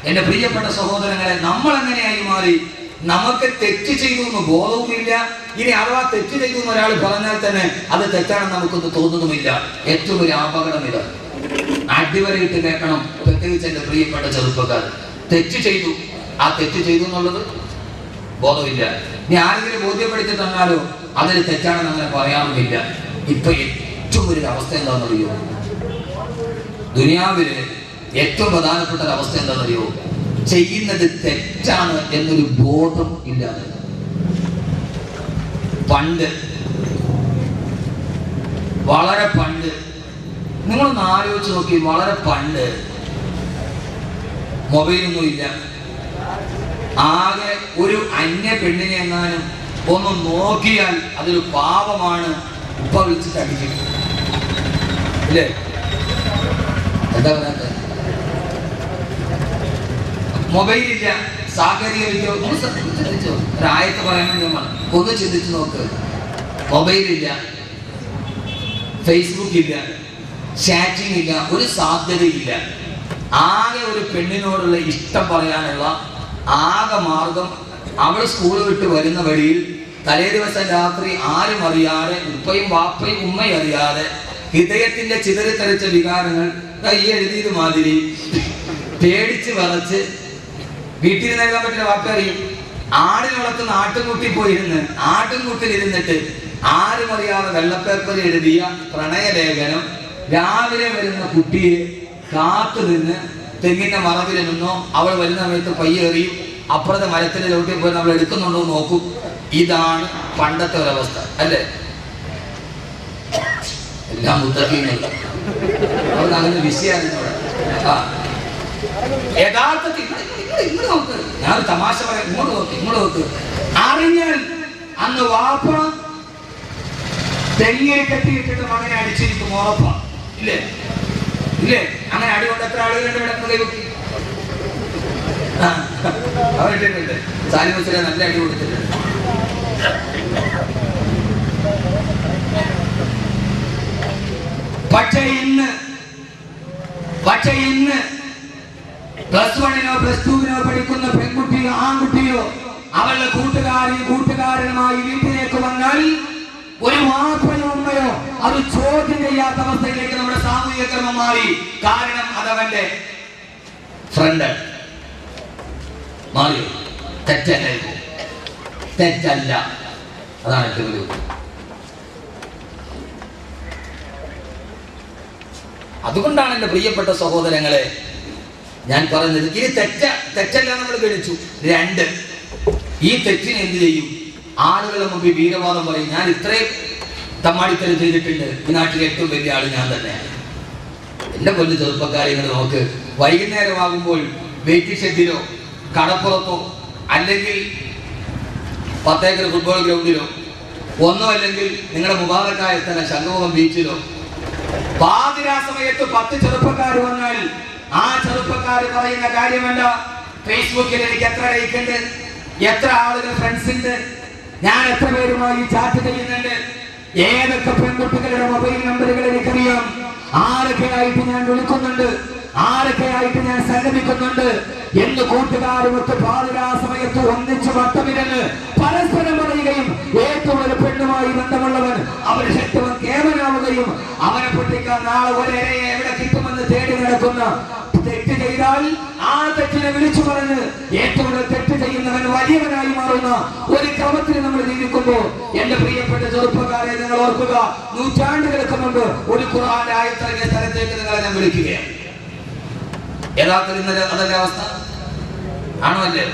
എന്റെ പ്രിയപ്പെട്ട സഹോദരങ്ങളെ നമ്മൾ എങ്ങനെയായി മാറി നമുക്ക് തെറ്റ് ചെയ്തു എന്ന് ബോധവുമില്ല ഇനി അഥവാ തെറ്റ് ചെയ്തു എന്ന് ഒരാൾ പറഞ്ഞാൽ തന്നെ അത് തെറ്റാണെന്ന് നമുക്കൊന്ന് തോന്നുന്നുമില്ല ഏറ്റവും വലിയ അപകടം ഇത് അടിവരയിട്ട് കേൾക്കണം പ്രത്യേകിച്ച് എന്റെ പ്രിയപ്പെട്ട ചെറുപ്പക്കാർ തെറ്റ് ചെയ്തു ആ തെറ്റ് ചെയ്തു എന്നുള്ളത് ബോധമില്ല ഇനി ആരെങ്കിലും ബോധ്യപ്പെടുത്തി തന്നാലോ അതിന് തെറ്റാണെന്ന് അങ്ങനെ പറയാറുമില്ല ഇപ്പൊ ഏറ്റവും വലിയ അവസ്ഥ എന്താണെന്നറിയോ ദുനിയാവില് ഏറ്റവും പ്രധാനപ്പെട്ട ഒരു അവസ്ഥ എന്താണെന്നറിയോ ചെയ്യുന്നത് തെറ്റാണ് എന്നൊരു ബോധം ഇല്ലാതെ പണ്ട് വളരെ പണ്ട് നിങ്ങളൊന്ന് ആലോചിച്ച് നോക്കി വളരെ പണ്ട് മൊബൈലൊന്നും ഇല്ല ആകെ ഒരു അന്യ പെണ്ണിനെ എങ്ങാനും ഒന്ന് നോക്കിയാൽ അതൊരു പാപമാണ് ഉപ്പ വിളിച്ചിട്ട് അടിക്കും ഇല്ലേ എന്താ പറയാ മൊബൈൽ ഇല്ല സാഹചര്യമില്ലോ ഒന്ന് സ- ഒന്ന് ചിന്തിച്ചോ ഒരു ആയത്ത് പറയാൻ വേണ്ടി ഞാൻ പറഞ്ഞു ഒന്ന് ചിന്തിച്ചു നോക്ക് മൊബൈൽ ഇല്ല ഫേസ്ബുക്ക് ഇല്ല ചാറ്റിംഗ് ഇല്ല ഒരു സാധ്യതയില്ല ആകെ ഒരു പെണ്ണിനോടുള്ള ഇഷ്ടം പറയാനുള്ള ആകെ മാർഗം അവൾ സ്കൂൾ വിട്ട് വരുന്ന വഴിയിൽ തലേ ദിവസം രാത്രി ആരും അറിയാതെ ഉപ്പയും വാപ്പയും ഉമ്മയും അറിയാതെ ഹൃദയത്തിന്റെ ചിതറിത്തെറിച്ച വികാരങ്ങൾ ദാ ഈ എഴുതിയത് മാതിരി പേടിച്ച് വിറച്ച് വീട്ടിൽ നിന്ന് എഴുതാൻ പറ്റില്ല വാപ്പ അറിയും ആടിനെ വളർത്തുന്ന ആട്ടുംകുട്ടി പോയിരുന്ന് ആട്ടുംകുട്ടിൽ ഇരുന്നിട്ട് ആരും അറിയാതെ വെള്ളപ്പേപ്പറിൽ എഴുതിയ പ്രണയലേഖനം രാവിലെ വരുന്ന കുട്ടിയെ കാത്തു നിന്ന് തെങ്ങിന്റെ മറവിൽ നിന്നോ അവൾ വരുന്ന സമയത്ത് പയ്യേറിയും അപ്പുറത്തെ മരത്തിന്റെ ചവിട്ടിൽ പോയി നമ്മൾ എടുക്കുന്നുണ്ടോ എന്ന് നോക്കും ഇതാണ് പണ്ടത്തെ ഒരവസ്ഥ അല്ലേ എല്ലാം മുത്തക്കീനല്ല അവർക്ക് അങ്ങനെ വിഷയമായിരുന്നു അവിടെ. ആ യഥാർത്ഥത്തിൽ ഇങ്ങട് ഇങ്ങട് ഇങ്ങട് നോക്ക് ഞാൻ ഒരു തമാശ പറയാം ഇങ്ങോട്ട് നോക്ക് ഇങ്ങോട്ട് നോക്ക് അറിഞ്ഞാൽ അന്ന് വാപ്പ തെങ്ങിൽ കെട്ടിയിട്ടിട്ട് മകനെ അടിച്ചിരിക്കും ഉറപ്പ ഇല്ലേ ഇല്ലേ അങ്ങനെ അടി കൊണ്ട് എത്ര ആളുകളുണ്ട് ഇവിടെ കൈ വെക്കി അവരിട്ടിട്ടുണ്ട് സാലി മുസ്ലിം നല്ല അടി കൊടുത്തിട്ടുണ്ട് പക്ഷേ ഇന്ന് പക്ഷേ ഇന്ന് പ്ലസ് വണ്ണിനോ പ്ലസ് ടുവിനോ പഠിക്കുന്ന പെൺകുട്ടിയോ ആൺകുട്ടിയോ അവളുടെ കൂട്ടുകാരി കൂട്ടുകാരനുമായി വീട്ടിലേക്ക് വന്നാൽ ഒരു വാപ്പയോ ഉമ്മയോ അത് ചോദ്യം ചെയ്യാത്ത അവസ്ഥയിലേക്ക് നമ്മുടെ സാമൂഹിക ക്രമം മാറി കാരണം അതവന്റെ ഫ്രണ്ട് മാറി തെറ്റല്ല ഇത് തെറ്റല്ല അതാണ് ഏറ്റവും വലിയ ഉത്തരം. അതുകൊണ്ടാണ് എൻ്റെ പ്രിയപ്പെട്ട സഹോദരങ്ങളെ ഞാൻ പറഞ്ഞത് ഇനി തെറ്റ തെറ്റല്ല നമ്മൾ ഗണിച്ചു രണ്ട് ഈ തെറ്റിന് എന്ത് ചെയ്യും ആളുകളുടെ മുമ്പിൽ വീരവാദം പറയും ഞാൻ ഇത്രയും തമ്മാടിത്തരം ചെയ്തിട്ടുണ്ട് ഈ നാട്ടിലെ ഏറ്റവും വലിയ ആള് ഞാൻ തന്നെയാണ് എന്റെ പൊന്നു ചെറുപ്പക്കാരികൾ നോക്ക് വൈകുന്നേരമാകുമ്പോൾ വെയിറ്റിംഗ് ഷെഡിലോ കടപ്പുറത്തോ അല്ലെങ്കിൽ പത്തേക്കർ ഫുട്ബോൾ ഗ്രൗണ്ടിലോ ഒന്നോ അല്ലെങ്കിൽ നിങ്ങളുടെ മുബാറക്കായ സ്ഥലം ശംഖുമുഖം ബീച്ചിലോ പാതിരാ സമയത്ത് പത്ത് ചെറുപ്പക്കാർ വന്നാൽ ആ ചെറുപ്പക്കാർ പറയുന്ന കാര്യമല്ല ഫേസ്ബുക്കിൽ എനിക്ക് എത്ര ലൈക്ക് ഉണ്ട് എത്ര ആളുകൾ ഫ്രണ്ട്സ് ഉണ്ട് ഞാൻ എത്ര പേരുമായി ചാറ്റ് ചെയ്യുന്നുണ്ട് ഏതൊക്കെ പെൺകുട്ടികളുടെ മൊബൈൽ നമ്പറുകൾ എനിക്കറിയാം ആരൊക്കെ ആയിട്ട് ഞാൻ വിളിക്കുന്നുണ്ട് ആരൊക്കെ ആയിട്ട് ഞാൻ സംഗമിക്കുന്നുണ്ട് എന്ന് കൂട്ടുകാരുമൊക്കെ പാതിരാ സമയത്ത് ഒന്നിച്ച് വട്ടമിരന്ന് പരസ്പരം പറയുകയും ഏറ്റവും ഒരു പെണ്ണുമായി ബന്ധമുള്ളവൻ അവൻ ശക്തവൻ കേവനാവുകയും അവനെ പൊട്ടിക്കാൻ നാളെ ഒരേയെ എവിടെ കിട്ടുമെന്ന് തേടി നടക്കുന്ന തെറ്റ് ചെയ്താൽ ആ തെറ്റിനെ വിളിച്ചു പറഞ്ഞ് ഏറ്റവും കൂടുതൽ തെറ്റ് ചെയ്യുന്നവൻ വലിയവനായി മാറുന്ന ഒരു ക്രമത്തിൽ നമ്മൾ ജീവിക്കുമ്പോ എന്റെ പ്രിയപ്പെട്ട ചെറുപ്പക്കാരെ നിങ്ങൾ ഓർക്കുക നൂറ്റാണ്ടുകൾക്ക് മുമ്പ് ഒരു ഖുർആൻ ആയത്തിറങ്ങിയ സ്ഥലത്തേക്ക് നിങ്ങളെ ഞാൻ വിളിക്കുകയാണ് യഥാർത്ഥത്തിൽ ഇന്നലെ അതല്ലേ അവസ്ഥ ആണോ അല്ലേ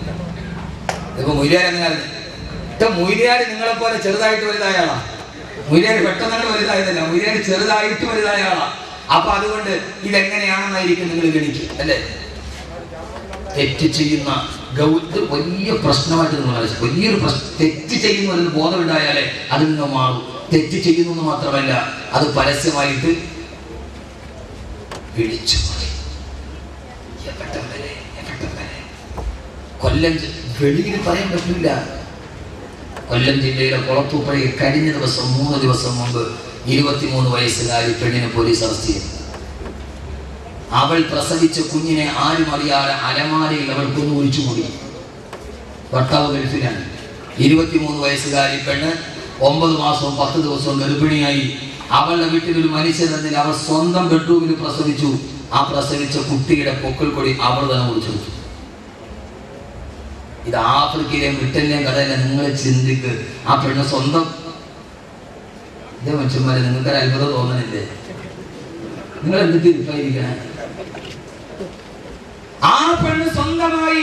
ഇപ്പൊ മൊയ്ലിയാർ എങ്ങനെയാണ് ഇപ്പൊ മൊയ്ലിയാർ നിങ്ങളെ പോലെ ചെറുതായിട്ട് വലുതായ ആളാ മൊയ്ലിയാർ പെട്ടെന്നാണ് വലുതായതല്ല മൊയ്ലിയാർ ചെറുതായിട്ട് വലുതായ ആളാ അപ്പൊ അതുകൊണ്ട് ഇതെങ്ങനെയാണെന്നായിരിക്കും നിങ്ങൾ ഗണിക്കുക അല്ലേ തെറ്റ് ചെയ്യുന്ന ഗൗ- ഇത് വലിയ പ്രശ്നമായിട്ട് നിങ്ങൾ ആലോചിക്കുക. വലിയൊരു പ്രശ്നം തെറ്റ് ചെയ്യുന്നു എന്നൊരു ബോധമുണ്ടായാലേ അതിൽ നിന്ന് മാറും തെറ്റ് ചെയ്യുന്നു എന്ന് മാത്രമല്ല അത് പരസ്യമായിട്ട് വിളിച്ചു പറയും. എവിടം വരെ, എവിടം വരെ? കൊല്ലം ജി- വെളിയിൽ പറയാൻ പറ്റില്ല കൊല്ലം ജില്ലയിലെ കുളത്തൂപ്പുഴയിൽ കഴിഞ്ഞ ദിവസം മൂന്ന് ദിവസം മുമ്പ് ഇരുപത്തിമൂന്ന് വയസ്സുകാരി പെണ്ണിനെ പോലീസ് അറസ്റ്റ് ചെയ്തു അവൾ പ്രസവിച്ച കുഞ്ഞിനെ ആരും അറിയാതെ അലമാരയിൽ അവൾ കൊന്നു ഒഴിച്ചു പോയി ഭർത്താവ് ഗൾഫിലാണ് ഇരുപത്തിമൂന്ന് വയസ്സുകാരി പെണ്ണ് ഒമ്പത് മാസവും പത്ത് ദിവസവും ഗർഭിണിയായി അവളുടെ വീട്ടിൽ ഒരു മനുഷ്യനെന്നിൽ അവൾ സ്വന്തം ബെഡ്റൂമിൽ പ്രസവിച്ചു ആ പ്രസവിച്ച കുട്ടിയുടെ പൊക്കിൾ കൊടി അവൾ തന്നെ കുടിച്ചു ഇത് ആഫ്രിക്കയിലെയും ബ്രിട്ടനിലെയും കഥയല്ല നിങ്ങൾ ചിന്തിക്ക് ആ പെണ്ണ് സ്വന്തം ഇതേ മനുഷ്യന്മാരെ നിങ്ങൾക്ക് ഒരു അത്ഭുതം തോന്നണില്ലേ നിങ്ങൾ എന്തൊക്കെ ഇരിക്കണേ ആ പെണ്ണ് സ്വന്തമായി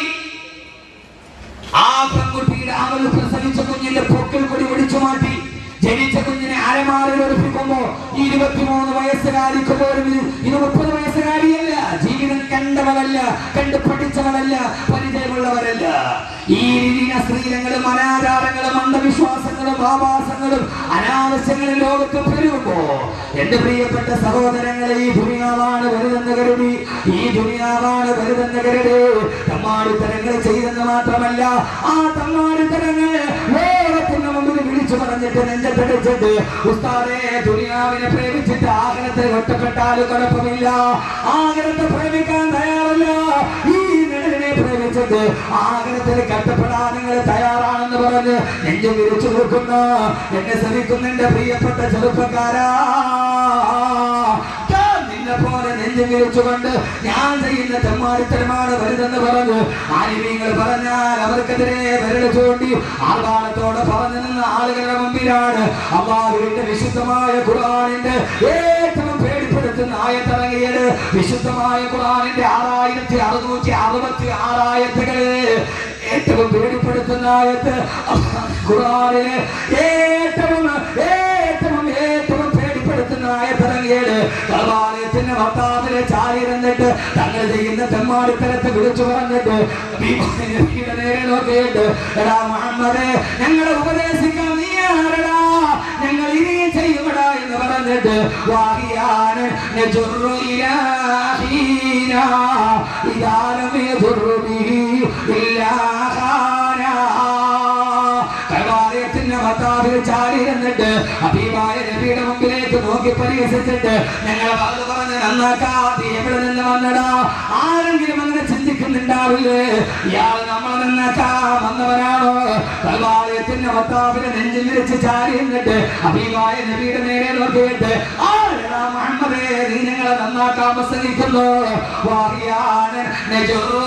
ആ പെൺകുട്ടിയുടെ അവൾ പ്രസവിച്ച കുഞ്ഞിന്റെ പൊക്കിൽ കൊടി ഒടിച്ചു മാറ്റി ജനിച്ച കുഞ്ഞിനെ അരമാറിൽ ഒളിപ്പിക്കുമ്പോ ഈ ഇരുപത്തിമൂന്ന് വയസ്സുകാരിക്ക് പോലും ഇത് ഇത് മുപ്പത് വയസ്സുകാരിയല്ല ജീവിതം കണ്ടവളല്ല കണ്ടു പഠിച്ചവളല്ല പരിചയമുള്ളവരല്ല ഈ രീതിന സ്ത്രീലങ്ങളും അനാചാരങ്ങളും അന്ധവിശ്വാസങ്ങളും ആവാസങ്ങളും അനാവശ്യങ്ങളും ലോകത്ത് പെരുകുമ്പോ എന്റെ പ്രിയപ്പെട്ട സഹോദരങ്ങളെ ഈ ദുനിയാവാണ് വലുതെന്ന് കരുതി ഈ ദുനിയാവാണ് വലുതെന്ന് കരുതി തമ്മാടിത്തരങ്ങൾ ചെയ്തെന്ന് മാത്രമല്ല ആ തമ്മാടിത്തരങ്ങൾ ലോകത്തിന് മുമ്പിൽ വിളിച്ചു പറഞ്ഞിട്ട് നെഞ്ചത്തടിച്ചിട്ട് ഉസ്താദെ ദുനിയാവിനെ പ്രേമിച്ചിട്ട് ആഗ്രഹത്തെ ഒറ്റപ്പെട്ടാലും കുഴപ്പമില്ല ആഗ്രഹത്തെ പ്രേമിക്കാൻ തയ്യാറല്ല ഈ നിഴലിനെ പ്രേമിച്ചിട്ട് ആഗ്രഹത്തിൽ കഷ്ടപ്പെടാൻ നിങ്ങൾ തയ്യാറാണെന്ന് പറഞ്ഞ് നെഞ്ചു വിരിച്ചു നിൽക്കുന്ന എന്നെ ശ്രമിക്കുന്ന എന്റെ പ്രിയപ്പെട്ട ചെറുപ്പക്കാരാ ഞാൻ നിന്നെ പോലെ നെഞ്ചു വിരിച്ചുകൊണ്ട് ഞാൻ ചെയ്യുന്ന തെമ്മാടിത്തരമാണ് വലുതെന്ന് പറഞ്ഞു ആലിമീങ്ങൾ പറഞ്ഞാൽ അവർക്കെതിരെ വിരൽ ചൂണ്ടി ആർഭാടത്തോടെ പറഞ്ഞു നിന്ന ആളുകളുടെ മുമ്പിലാണ് അള്ളാഹുവിന്റെ വിശുദ്ധമായ ഖുർആനിന്റെ ഏറ്റവും പേടിപ്പെടുത്തുന്ന ആയത്തിറങ്ങിയത് വിശുദ്ധമായ ഖുർആനിന്റെ ആറായിരത്തി അറുന്നൂറ്റി അറുപത്തി ആറായത്തുകള് ഏറ്റവും പേടിപ്പെടുത്തുന്ന ആയത്ത് ഖുർആനിലെ ഏറ്റവും ഏറ്റവും ഏറ്റവും പേടിപ്പെടുത്തുന്ന ആയത്തിറങ്ങിയത് കർവാലയത്തിന്റെ ഭർത്താവിനെ ചാരിയിരുന്നിട്ട് തങ്ങൾ ചെയ്യുന്ന തെമ്മാടിത്തരത്തെ വിളിച്ചു പറഞ്ഞിട്ട് ഭീമന്റെ നബിയുടെ നേരെ നോക്കിയിട്ട് എടാ മുഹമ്മദേ ഞങ്ങളെ ഉപദേശിക്കാൻ നീ ആരടാ ഞങ്ങൾ ഇനി ചെയ്യുമടാ എന്ന് പറഞ്ഞിട്ട് വാഹിയാണ് നജുറു ഇലാഹീന ഇദാലം യദുറു ബിഹി ഇല്ലാ ഖാനാ കൈവാലയത്തിന്റെ മത്താവിൽ ചാടി ഇരുന്നിട്ട് അഭിമായ നബിയുടെ മുമ്പിലേക്ക് നോക്കി പരിഹസിച്ചിട്ട് ഞങ്ങളെ അത് പറഞ്ഞ് നന്നാക്കാതെ എവിടെ നിന്ന് വന്നടാ ആരെങ്കിലും അങ്ങനെ ചിന്തിക്കുന്നുണ്ടാവില്ലേ ഇയാൾ നമ്മളെ നന്നാക്കാൻ വന്നവനാണോ കൈവാലയത്തിന്റെ മത്താവിലെ നെഞ്ചിൽ വിരിച്ച് ചാടി ഇരുന്നിട്ട് അഭിമായ നബിയുടെ നേരെ നോക്കിയിട്ട് ആരെടാ മുഹമ്മദേ നീ ഞങ്ങളെ നന്നാക്കാൻ പ്രസംഗിക്കുന്നു വാഹിയാണ് നജുറു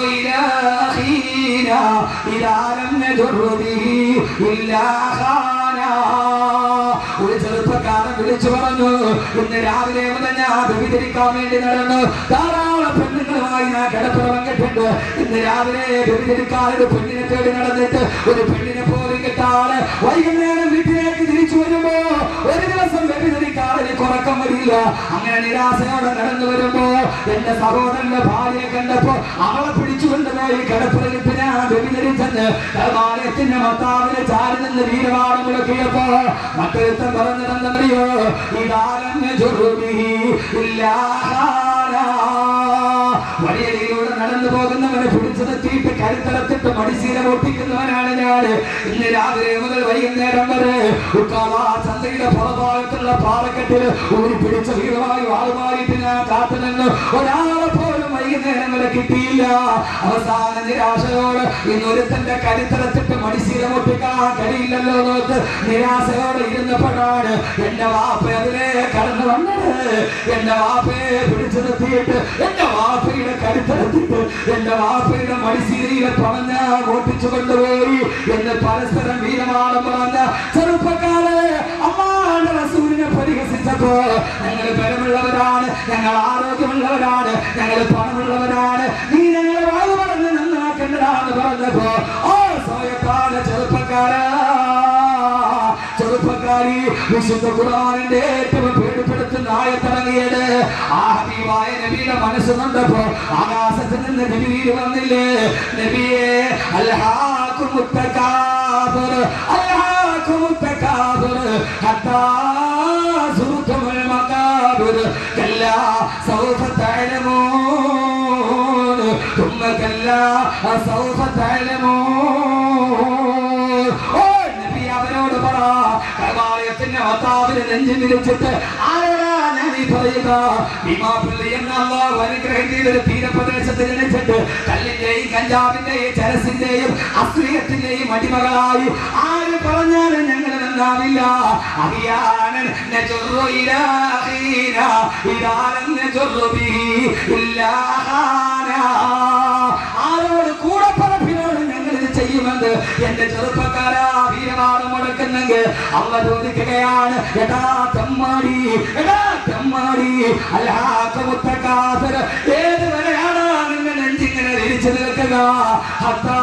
ഇലാഹീന ഇലാലം നജുറു ബിഹി ഇല്ലാ ഖാനാ ഒരു ചെറുപ്പക്കാരൻ വിളിച്ചു പറഞ്ഞു ഇന്ന് രാവിലെ മുതൽ ഞാൻ വ്യഭിചരിക്കാൻ വേണ്ടി നടന്നു ധാരാളം പെണ്ണുങ്ങളുമായി ഞാൻ കിടപ്പുറ പങ്കിട്ടുണ്ട് ഇന്ന് രാവിലെ വ്യഭിചരിക്കാൻ ഒരു പെണ്ണിനെ തേടി നടന്നിട്ട് ഒരു പെണ്ണിനെ പോലും കിട്ടാതെ വൈകുന്നേരം വീട്ടിലേക്ക് തിരിച്ചു വരുമ്പോ ഒരു ദിവസം വ്യഭിചരിക്കാൻ എനിക്ക് ഉറക്കം വരില്ല അങ്ങനെ നിരാശയോടെ നടന്നു വരുമ്പോ എന്റെ സഹോദരന്റെ ഭാര്യയെ കണ്ടപ്പോ അവളെ പിടിച്ചുകൊണ്ട് പോയി കിടപ്പുറയിട്ട് ഞാൻ വ്യഭിചരിച്ചെന്ന് കർമാലയത്തിന്റെ മത്താവിനെ ചാരി നിന്ന് വീരവാദം മുഴക്കിയപ്പോ മറ്റൊരുത്തൻ പറഞ്ഞതെന്നറിയോ ഇതാലെന്ന് ചൊറുബി വഴിയടിയിലൂടെ നടന്നു പോകുന്നവനെ പിടിച്ചു നിർത്തിയിട്ട് കരുത്തറത്തിട്ട് മടിശീല പൊട്ടിക്കുന്നവനാണ് ഞാൻ ഇന്ന് രാവിലെ മുതൽ വൈകുന്നേരം വരെ ഉക്കാളാ ചന്തയുടെ പുറഭാഗത്തുള്ള പാറക്കെട്ടിൽ ഊരി പിടിച്ച വീരമായി വാളുമായിട്ട് ഞാൻ കാത്തു നിന്ന് ഒരാളെ പോലും വൈകുന്നേരം വരെ കിട്ടിയില്ല അവസാന നിരാശയോട് ഇന്നൊരുത്തന്റെ കരുത്തറത്തിട്ട് മടിശീല പൊട്ടിക്കാൻ കഴിയില്ലല്ലോ നോക്ക് നിരാശയോടെ ഇരുന്നപ്പോഴാണ് എന്റെ വാപ്പ അതിലെ കടന്നു വന്നത് എന്റെ വാപ്പയെ പിടിച്ചു നിർത്തിയിട്ട് എന്റെ വാപ്പയുടെ കരുത്തരത്തിട്ട് എന്റെ വാപ്പയുടെ മടിശീലയിലെ പണഞ്ഞ ഓട്ടിച്ചു കൊണ്ടുപോയി എന്ന് പരസ്പരം വീരമാണം പറഞ്ഞ ചെറുപ്പക്കാരെ അമ്മാന്റെ റസൂലിനെ പരിഹസിച്ചപ്പോ ഞങ്ങൾ ബലമുള്ളവരാണ് ഞങ്ങൾ ആരോഗ്യമുള്ളവരാണ് ഞങ്ങൾ പണമുള്ളവരാണ് നീ ഞങ്ങളെ വാഴ പറഞ്ഞ് നന്നാക്കേണ്ടതാണെന്ന് പറഞ്ഞപ്പോ ഓ സമയത്താണ് ചെറുപ്പക്കാരാ ചെറുപ്പക്കാരി വിശുദ്ധ ഖുർആനിന്റെ ഏറ്റവും പേടിപ്പെടുത്തുന്ന ആയത്തിറങ്ങിയത് ആ ഹബീബായ നബിയുടെ മനസ്സ് കണ്ടപ്പോ ആകാശത്തിൽ നിന്ന് നബി വന്നില്ലേ നബിയെ അൽഹാക്കും മുത്തകാബിർ അൽഹാക്കും മുത്തകാബിർ ഹത്താ സുറുത്തുൽ മകാബിർ കല്ലാ സൗഫ തഅലമൂൻ ثم كلا سوف تعلمون ഓ നബി അവരോട് പറ കൈവാലയത്തിന്റെ മത്താവിന് നെഞ്ചിൽ വിരിച്ചിട്ട് ആരാ ഞാൻ നീ പറയുക ഭീമാപള്ളി എന്ന അള്ളാഹു അനുഗ്രഹം ചെയ്തൊരു തീരപ്രദേശത്ത് ജനിച്ചിട്ട് കല്ലിന്റെയും കഞ്ചാവിന്റെയും ചരസിന്റെയും അശ്ലീലത്തിന്റെയും അടിമകളായി ആര് പറഞ്ഞാലും ഞങ്ങൾ നന്നാവില്ല അറിയാനൻ നജുറു ഇലാ അഖീന ഇദാലം നജുറു ബിഹി ഇല്ലാ ഹാനാ. ആരോട് കൂടെ പറപ്പിനോട് ഞങ്ങൾ ഇത് ചെയ്യുമെന്ന് എന്റെ ചെറുപ്പക്കാരാ വീരവാദം മുടക്കുന്നെങ്കിൽ അവ ചോദിക്കുകയാണ് എടാ തെമ്മാടി എടാ തെമ്മാടി അല്ലാത്തമുത്തക്കാസർ ഏത് വരെയാണ് നിങ്ങൾ നെഞ്ചിങ്ങനെ തിരിച്ചു നിൽക്കുക ഹത്താ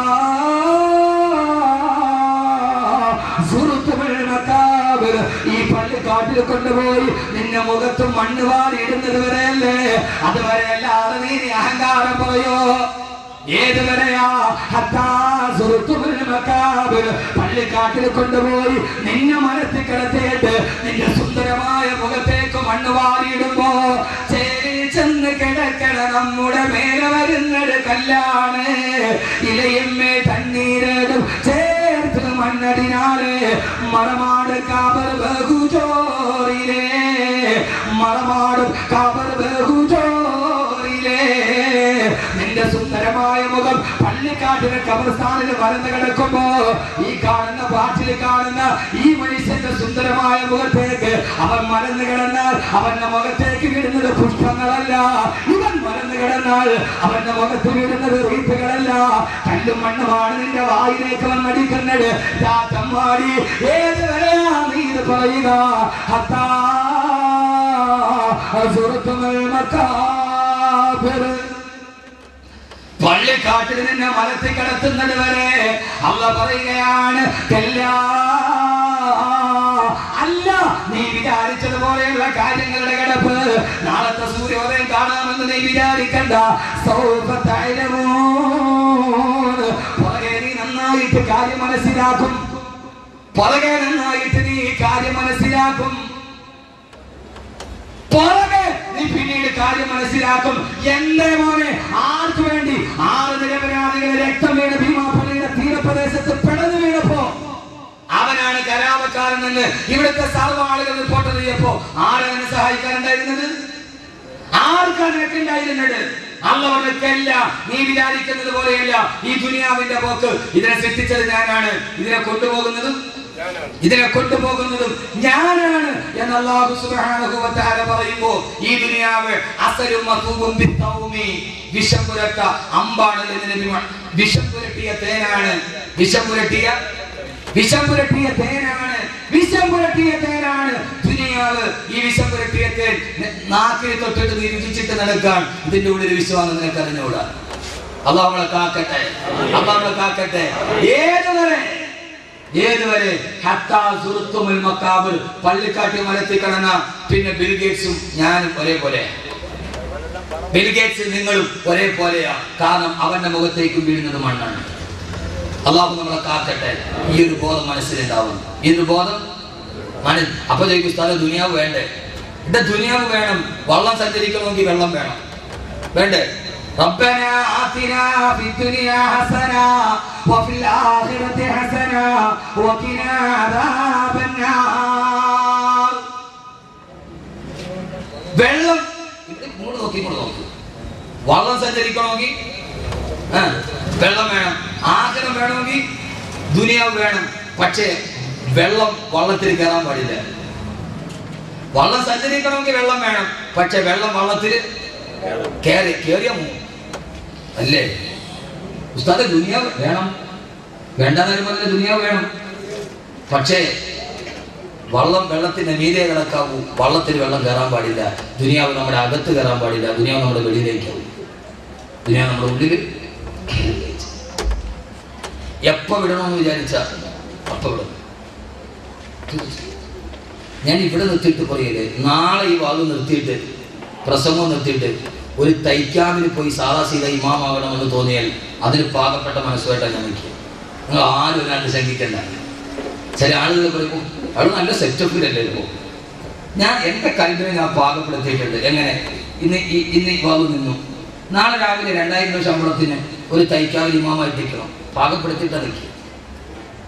സുഹൃത്തുക്കൾ മക്കാബിർ ഈ പള്ളിക്കാട്ടിൽ കൊണ്ടുപോയി നിന്നെ മുഖത്തും മണ്ണ് വാരി ഇടുന്നത് വരെയല്ലേ അതുവരെ അല്ലാതെ നീ ഇനി അഹങ്കാരം പറയോ ഏതുവരെയാ ഹത്താ സുഹൃത്തുക്കൾ മക്കാബിർ പള്ളിക്കാട്ടിൽ കൊണ്ടുപോയി നിന്നെ മനസ്സിൽ കിടത്തിയിട്ട് നിന്റെ സുന്ദരമായ മുഖത്തേക്ക് മണ്ണ് വാരിയിടുമ്പോ ചേരി ചെന്ന് കിടക്കണ നമ്മുടെ മേലെ വരുന്നത് കല്ലാണ് ഇലയമ്മേ തണ്ണീരടും ചേർത്ത് മണ്ണടിനാല് മറമാട് കാബർ ബഹുജോറിലേ മറമാട് കാബർ ബഹുജോറിലേ നിന്റെ സുന്ദരമായ മുഖം പള്ളിക്കാട്ടിലെ കബർസ്ഥാനിൽ വരന്ന് കിടക്കുമ്പോ ഈ കാണുന്ന പാട്ടിൽ കാണുന്ന ഈ മനുഷ്യന്റെ സുന്ദരമായ മുഖത്തേക്ക് അവൻ മറന്നു കിടന്നാൽ അവന്റെ മുഖത്തേക്ക് വീഴുന്നത് പുഷ്പങ്ങളല്ല ഇവൻ മറന്നു കിടന്നാൽ അവന്റെ മുഖത്ത് വീഴുന്നത് റീത്തുകളല്ല കല്ലും മണ്ണുമാണ് നിന്റെ വായിലേക്ക് വന്നടിക്കുന്നത് ചാത്തമ്മാടി ഏത് വരെയാ നീ ഇത് പറയുക ഹത്താ സുഹൃത്തുമൽ മക്കാബിർ പള്ളിക്കാട്ടിൽ നിന്നെ മലത്തിൽ കിടത്തുന്നത് വരെ അല്ല പറയുകയാണ് കല്ലാ. അല്ല നീ വിചാരിച്ചതുപോലെയുള്ള കാര്യങ്ങളുടെ കിടപ്പ് നാളത്തെ സൂര്യോദയം കാണാമെന്ന് നീ വിചാരിക്കണ്ട സൗഫ തഅലമൂൻ. പുറകെ നീ നന്നായിട്ട് കാര്യം മനസ്സിലാക്കും പുറകെ നന്നായിട്ട് നീ കാര്യം മനസ്സിലാക്കും പുറകെ നീ പിന്നീട് കാര്യം മനസ്സിലാക്കും എന്റെ മോനെ ആർക്ക് വേണ്ടി ആറ് നിരപരാധികളെ രക്തം വീണ ഭീമാപള്ളിയുടെ തീരപ്രദേശത്ത് പിടഞ്ഞു വീണപ്പോ അവനാണ് കലാപക്കാരൻ എന്ന് ഇവിടുത്തെ സർവ്വ ആളുകൾ റിപ്പോർട്ട് ചെയ്യപ്പോ ആരവനെ സഹായിക്കാനുണ്ടായിരുന്നത് ആർക്കാണ് നിനക്കുണ്ടായിരുന്നത് അല്ലവർക്കല്ല നീ വിചാരിക്കുന്നത് പോലെയല്ല ഈ ദുനിയാവിന്റെ പോക്ക് ഇതിനെ സൃഷ്ടിച്ചത് ഞാനാണ് ഇതിനെ കൊണ്ടുപോകുന്നത് ഇതിനെ കൊണ്ടുപോകുന്നതും ഞാനാണ് എന്ന് അല്ലാഹു സുബ്ഹാനഹു വ തആല പറയുമ്പോ ഈ ദുനിയാവ് അസലും മസൂബും ബിത്തൗമി വിഷം പുരട്ട അമ്പാണ് എന്ന് നബി മുഹ- വിഷം പുരട്ടിയ തേനാണ് വിഷം പുരട്ടിയ വിഷം പുരട്ടിയ തേനാണ് വിഷം പുരട്ടിയ തേനാണ് ദുനിയാവ് ഈ വിഷം പുരട്ടിയ തേൻ ന- നാക്കിൽ തൊട്ടിട്ട് നീ രുചിച്ചിട്ട് നടക്കാൻ ഇതിന്റെ ഉള്ളിൽ വിശ്വാസം നിനക്ക് അറിഞ്ഞുകൂടാ അള്ളാഹ് നമ്മളെ കാക്കട്ടെ അള്ളാഹ് നമ്മളെ കാക്കട്ടെ ഏതുവരെ ഏതുവരെ ഹത്താ സുറുത്തുമുൽ മക്കാബിർ പള്ളിക്കാട്ടി മലത്തിൽ കടന്ന പിന്നെ ബിൽഗേറ്റ്സും ഞാനും ഒരേപോലെ ബിൽഗേറ്റ്സ് നിങ്ങളും ഒരേപോലെയാ കാരണം അവന്റെ മുഖത്തേക്ക് വീഴുന്നത് മണ്ണാണ് അള്ളാഹു നമ്മളെ കാക്കട്ടെ ഈ ഒരു ബോധം മനസ്സിലുണ്ടാവും ഈ ഒരു ബോധം മന അപ്പൊ ചോദിക്കും സ്ഥലം ദുനിയാവ് വേണ്ടേ എന്റെ ദുനിയാവ് വേണം വള്ളം സഞ്ചരിക്കണമെങ്കിൽ വെള്ളം വേണം വേണ്ടേ ربنا آتنا في الدنيا حسنة وفي الآخرة حسنة وقنا عذاب النار വെള്ളം ഇവിടെ ഇങ്ങോട്ട് നോക്കി ഇങ്ങോട്ട് നോക്കി വള്ളം സഞ്ചരിക്കണമെങ്കിൽ ആ, വെള്ളം വേണം ആഗ്രഹം വേണമെങ്കിൽ ദുനിയാവ് വേണം പക്ഷേ വെള്ളം വള്ളത്തിൽ കയറാൻ പാടില്ല വള്ളം സഞ്ചരിക്കണമെങ്കിൽ വെള്ളം വേണം പക്ഷെ വെള്ളം വള്ളത്തിൽ കയറി കയറിയ അല്ലേ ഉസ്താദ് ദുനിയാവ് വേണം വേണ്ടെന്നാലും പറഞ്ഞ ദുനിയാവ് വേണം പക്ഷേ വള്ളം വെള്ളത്തിന്റെ മീതെ കിടക്കാവൂ വള്ളത്തിൽ വെള്ളം കയറാൻ പാടില്ല ദുനിയാവ് നമ്മുടെ അകത്ത് കയറാൻ പാടില്ല ദുനിയാവ് നമ്മുടെ വെളിയിലേക്കാവും ദുനിയാവ് നമ്മുടെ ഉള്ളിൽ എപ്പോ വിടണമെന്ന് വിചാരിച്ച അപ്പൊ വിടും ഞാൻ ഇവിടെ നിർത്തിയിട്ട് പറയല്ലേ നാളെ ഈ വാദം നിർത്തിയിട്ട് പ്രസംഗം നിർത്തിയിട്ട് ഒരു തൈക്കാമിന് പോയി സാദാ സീത ഇമാമാകണമെന്ന് തോന്നിയാൽ അതിന് പാകപ്പെട്ട മനസ്സുമായിട്ടാണ് ഞാൻ നിൽക്കുക നിങ്ങൾ ആരും ഒരാണ്ട് ശങ്കിക്കണ്ട ചില ആളുകൾ പറയുമ്പോൾ അവൾ നല്ല സെറ്റപ്പിലല്ലേ ഇപ്പോൾ ഞാൻ എൻ്റെ കൽവിനെ ഞാൻ പാകപ്പെടുത്തിയിട്ടുണ്ട് എങ്ങനെ ഇന്ന് ഈ ഇന്ന് ഈ ബാബു നിന്നു നാളെ രാവിലെ രണ്ടായിരം രൂപ ശമ്പളത്തിന് ഒരു തൈക്കാവിൽ ഇമാമായിട്ട് നിൽക്കണം പാകപ്പെടുത്തിയിട്ട് നിൽക്കുക